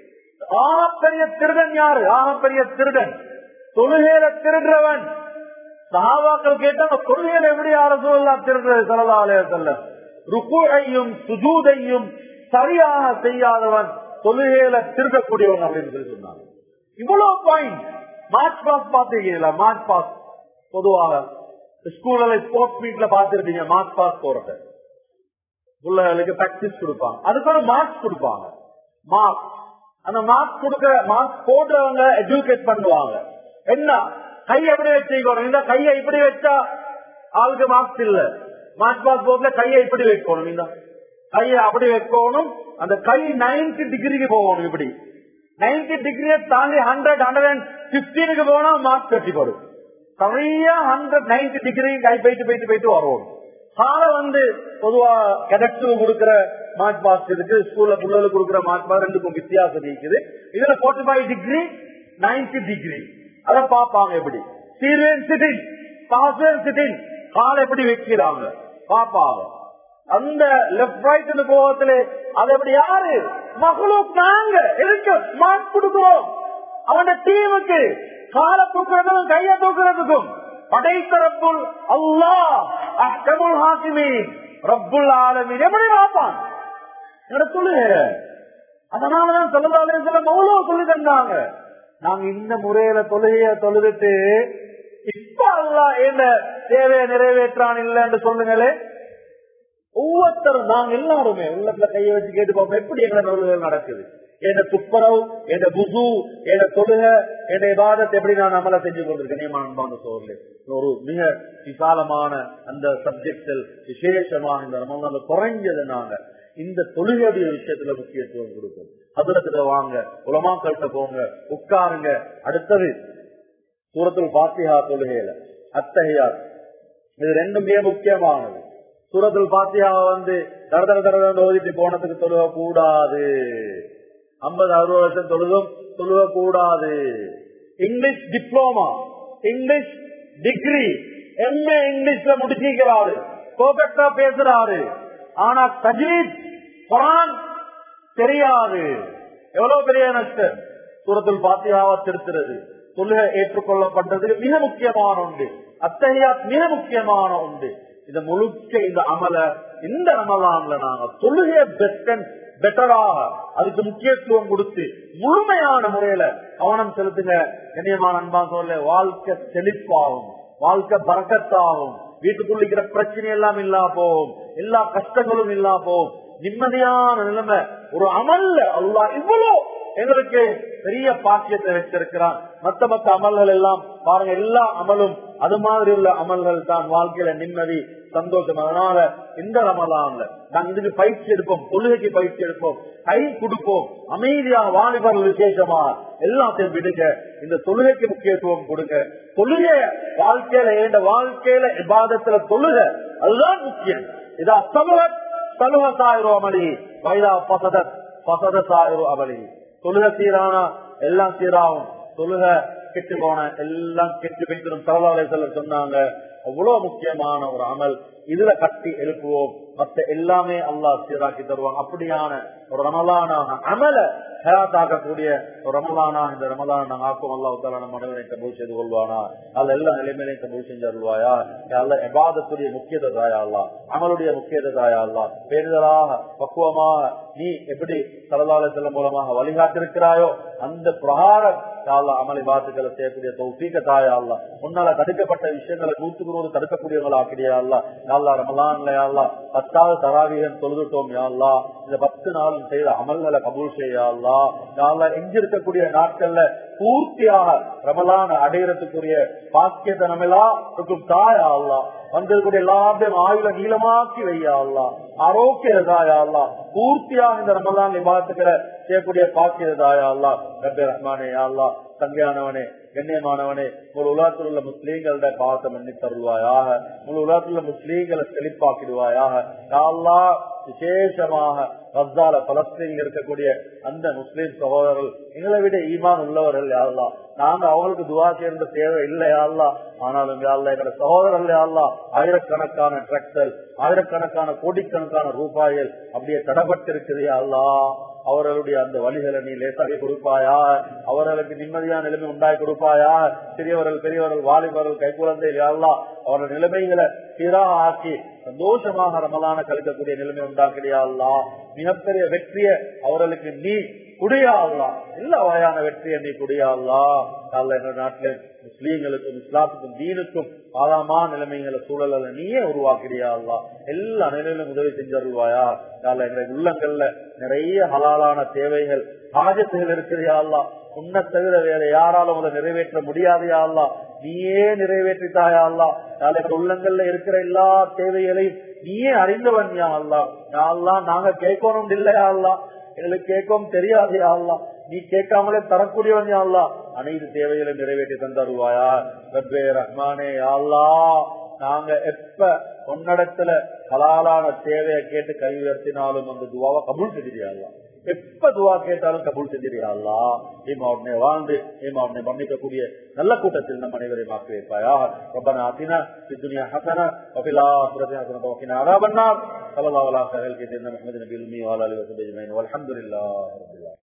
ஆகப்பெரிய திருடன் யாரு ஆகப்பெரிய திருடன் தொழுகையில திருடுறவன் சஹாபாக்கள் கேட்டாங்க தொழுகையில எப்படி யார சொல்லலாம் திருடுறது சொல்லலாலே சொல்ல ருக்குழையும் சுஜூதையும் சரியாக செய்யாதவன் தொழுகையில திருடக்கூடியவன் அப்படின்னு சொல்லி சொன்னாங்க இவ்வளவு பாயிண்ட் மார்ச் பாஸ் பாத்துருக்கீங்களா மார்ச் பாஸ் பொதுவாக ஸ்கூல்ல ஸ்போர்ட்ஸ் மீட்ல பாத்துருப்பீங்க மார்ச் பாஸ் போறத பிள்ளைகளுக்கு பிராக்டிஸ் கொடுப்பாங்க அதுக்கு ஒரு மார்க்ஸ் கொடுப்பாங்க மார்க் அந்த மார்க் கொடுக்க மார்க் போடுறவங்க எஜுகேட் பண்ணுவாங்க என்ன கை எப்படி வச்சுக்கணும் இந்த கையை இப்படி வச்சா ஆளுக்கு மார்க்ஸ் இல்ல மார்க் பாஸ் போர்ட்ல கையை இப்படி வைக்கணும் இந்த கையை அப்படி வைக்கணும் அந்த கை நைன்டி டிகிரிக்கு போகணும் இப்படி நைன்டி டிகிரியை தாண்டி ஹண்ட்ரட் ஹண்ட்ரட் அண்ட் பிப்டீனுக்கு போனா மார்க் கட்டிப்படும் சரியா ஹண்ட்ரட் நைன்டி டிகிரி கை போயிட்டு போயிட்டு போயிட்டு வருவோம் காலை வந்து பொதுவா கெடக்டு கொடுக்கிற மார்க் பாஸ் இருக்கு ஸ்கூல்ல பிள்ளைகளுக்கு கொடுக்கிற மார்க் பாஸ் ரெண்டுக்கும் வித்தியாசம் இருக்குது இதுல forty five degree ninety degree அதை பார்ப்பாங்க எப்படி சீரியன் சிட்டிங் பாஸ்வேன் சிட்டிங் காலை எப்படி வைக்கிறாங்க பார்ப்பாங்க அந்த லெப்ட் ரைட் போகத்துல அது எப்படி யாரு மகளும் நாங்க எதுக்கு மார்க் கொடுக்கிறோம் அவன டீமுக்கு காலை தூக்குறதுக்கும் கையை தூக்குறதுக்கும் படைத்தரப்புள் அல்லாஹ் அஹ்கமுல் ஹாக்கிமீன் ரப்புல் ஆலமீன் எப்படி பார்ப்பான் என்னோட தொழுகை அதனாலதான் சொல்லதாலே சொல்ல மௌலவ சொல்லி தந்தாங்க நாங்க இந்த முறையில தொழுகைய தொழுதுட்டு இப்ப அல்லா என்ன தேவையை நிறைவேற்றான் இல்லைன்னு சொல்லுங்களே ஒவ்வொருத்தரும் நாங்க எல்லாருமே உள்ளத்துல கையை வச்சு கேட்டு பார்ப்போம் எப்படி எங்களை தொழுகைகள் நடக்குது என் துப்புரவு என் புசு என் தொழுக என் விவாதத்தை எப்படி நான் அமல செஞ்சு கொண்டிருக்கேன் அன்பான சோழர்களே ஒரு மிக விசாலமான அந்த சப்ஜெக்டில் விசேஷமாக இந்த ரமலான்ல குறைஞ்சது நாங்க இந்த தொழுகையுடைய விஷயத்துல முக்கியத்துவம் கொடுக்கும் அதுல வாங்க உலமாக்கள்கிட்ட போங்க உட்காருங்க அடுத்தது சூரத்தில் பாத்தியா தொழுகையில அத்தகையார் இது ரெண்டும் மிக முக்கியமானது சூரத்தில் பாத்தியாவை வந்து தர தர தர ஓதிட்டு போனதுக்கு தொழுக கூடாது ஐம்பது அறுபது வருஷம் தொழுதும் தொழுக கூடாது English diploma English degree MA இங்கிலீஷ்ல முடிச்சிருக்கிறாரு பர்ஃபெக்டா பேசுறாரு ஆனா தஜ்வீத் குரான் தெரியாது எவ்வளவு பெரிய நஷ்டம் சூரத்தில் பாத்தியாவா திருத்துறது தொழுகை ஏற்றுக்கொள்ளப்பட்டது மிக முக்கியமான உண்டு அத்தகையாத் மிக முக்கியமான உண்டு இந்த முழுக்க இந்த அமல இந்த ரமலான்ல நாங்க தொழுகைய பெஸ்டன் பெட்டராக அதுக்கு முக்கியத்துவம் கொடுத்து முழுமையான முறையில கவனம் செலுத்துங்க கண்ணியமான அன்பா சொல்ல வாழ்க்கை செழிப்பாகும் வாழ்க்கை பறக்கத்தாகும் வீட்டுக்குள்ளிக்கிற பிரச்சனை எல்லாம் இல்லா போகும் எல்லா கஷ்டங்களும் இல்லா போகும் நிம்மதியான நிலைமை ஒரு அமல்ல அல்லா இவ்வளவு எங்களுக்கு பெரிய பாக்கியத்தை வச்சிருக்கிறான் மத்த மத்த அமல்கள் எல்லாம் பாருங்க எல்லா அமலும் அது மாதிரி உள்ள அமல்கள் தான் வாழ்க்கையில நிம்மதி சந்தோஷம் அதனால இந்த ரமலான்ல நாங்க இதுக்கு பயிற்சி எடுப்போம் தொழுகைக்கு பயிற்சி எடுப்போம் கை கொடுப்போம் அமைதியா வாலிபர்கள் விசேஷமா எல்லாத்தையும் விடுங்க இந்த தொழுகைக்கு முக்கியத்துவம் கொடுங்க தொழுகை வாழ்க்கையில எந்த வாழ்க்கையில விவாதத்துல தொழுக அதுதான் முக்கியம் இதா சமூக சலுக சாயிரம் அமளி வைதா பசத பசத சாயிரம் அமளி தொழுக சீரானா எல்லாம் சீராகும் தொழுக கெட்டு போன எல்லாம் கெட்டு வைத்திரும் தரவாலை சொல்ல சொன்னாங்க அவ்வளவு முக்கியமான ஒரு அமல் இதுல கட்டி எழுப்புவோம் மத்த எல்லாமே அல்லாஹ் சீராக்கி தருவாங்க அப்படியான ஒரு ரமலானாக அமல ஹயாத்தாக்கக்கூடிய ஒரு ரமலானா இந்த ரமலான நாங்க ஆக்கும் அல்லா உத்தால நம்ம மனவனை கபூல் செய்து கொள்வானா அல்ல எல்லா நிலைமையிலையும் கபூல் செஞ்சு அருள்வாயா அல்ல எபாதத்துடைய முக்கியத தாயா அல்லா அமலுடைய முக்கியத தாயா அல்லா பேருதலாக பக்குவமாக நீ எப்படி சரதால செல்லும் மூலமாக வழிகாட்டிருக்கிறாயோ அந்த பிரகாரம் யாழ்லா அமளி பாத்துக்களை செய்யக்கூடிய தௌஃபீக தாயா அல்லா முன்னால தடுக்கப்பட்ட விஷயங்களை நூற்றுக்கு நூறு தடுக்கக்கூடியவங்களா ஆக்கிடியா அல்லா யாழ்லா ரமலான்ல யாழ்லா பத்தாவது தராவியன் தொழுதுட்டோம் யாழ்லா இந்த பத்து நாளும் செய்த அமல்களை கபூல் செய்யா அல்லா யாழ்லா எங்கிருக்கக்கூடிய நாட்கள்ல பூர்த்தியாக ரமலான் அடையறதுக்குரிய பாக்கியத்தனமெல்லாம் இருக்கும் தாயா அல்லா வந்திருக்கூடிய எல்லாத்தையும் ஆயுள நீளமாக்கி வையா அல்லா ஆரோக்கியதாயா அல்லா பூர்த்தியாக இந்த ரமலான் விவாதத்துக்கிற செய்யக்கூடிய பாக்கியதாயா அல்லா ரபே ரஹ்மானே அல்லா தங்கையானவனே கண்ணியமானவனே ஒரு உலகத்தில் உள்ள முஸ்லீம்களோட பாவத்தை மன்னி தருவாயாக ஒரு உலகத்தில் உள்ள முஸ்லீம்களை செழிப்பாக்கிடுவாயாக அல்லா விசேஷமாக ரஸ்தால பலஸ்தீனில் இருக்கக்கூடிய அந்த முஸ்லீம் சகோதரர்கள் எங்களை விட ஈமான் உள்ளவர்கள் யாருலா நாங்க அவங்களுக்கு துவா சேர்ந்த தேவை இல்லை யாருலா ஆனாலும் யாருல எங்களோட சகோதரர்கள் யாருலா ஆயிரக்கணக்கான டிராக்டர் ஆயிரக்கணக்கான கோடிக்கணக்கான ரூபாய்கள் அப்படியே தடப்பட்டிருக்குது யாருலா அவர்களுடைய அந்த வழிகளை நீ லேசாகி கொடுப்பாயா அவர்களுக்கு நிம்மதியான நிலைமை உண்டாகி கொடுப்பாயா சிறியவர்கள் பெரியவர்கள் வாலிபர்கள் கைக்குழந்தை யாரெல்லாம் அவர்கள் நிலைமைகளை சீராக ஆக்கி சந்தோஷமாக ரமலான கழிக்கக்கூடிய நிலைமை உண்டாக்கிறியா மிகப்பெரிய வெற்றிய அவர்களுக்கு நீ குடியாளா எல்லா வகையான வெற்றியை நீ குடியாளா எங்க நாட்டில முஸ்லீம்களுக்கும் இஸ்லாத்துக்கும் தீனுக்கும் பாதாமான நிலைமைகளை சூழல நீயே உருவாக்கிறியா எல்லா நிலையிலும் உதவி செஞ்சருள்வாயா எங்க உள்ளங்கள்ல நிறைய ஹலாலான தேவைகள் ஆஜத்துகள் இருக்கிறியா உன்னை தவிர வேற யாராலும் அதை நிறைவேற்ற முடியாதையா அல்லா நீயே நிறைவேற்றித்தாயா அல்லா நாளைக்கு உள்ளங்கள்ல இருக்கிற எல்லா தேவைகளையும் நீயே அறிந்தவன் யா அல்லா அல்லா நாங்க கேட்கணும் இல்லையா அல்லா எங்களுக்கு கேட்கவும் தெரியாது அல்லா நீ கேட்காமலே தரக்கூடியவன் அல்லா அனைத்து தேவைகளை நிறைவேற்றி தந்தருவாயா ரப்பே ரஹ்மானே அல்லா நாங்க எப்ப உன்னிடத்துல ஹலாலான தேவையை கேட்டு கை உயர்த்தினாலும் அந்த துவாவை கபூல் செஞ்சிருக்கா எப்ப துவா கேட்டாலும் கபூல் செஞ்சிருக்கா ஈமாவுடனே வாழ்ந்து ஈமாவுடனே மன்னிக்கக்கூடிய நல்ல கூட்டத்தில் நம் அனைவரையும் ஆக்கி வைப்பாயா ربنا آتنا في الدنيا حسنة وفي الآخرة حسنة وقنا عذاب النار صلى الله على خير الكتاب محمد نبي الأمي وعلى آله وصحبه أجمعين والحمد لله رب العالمين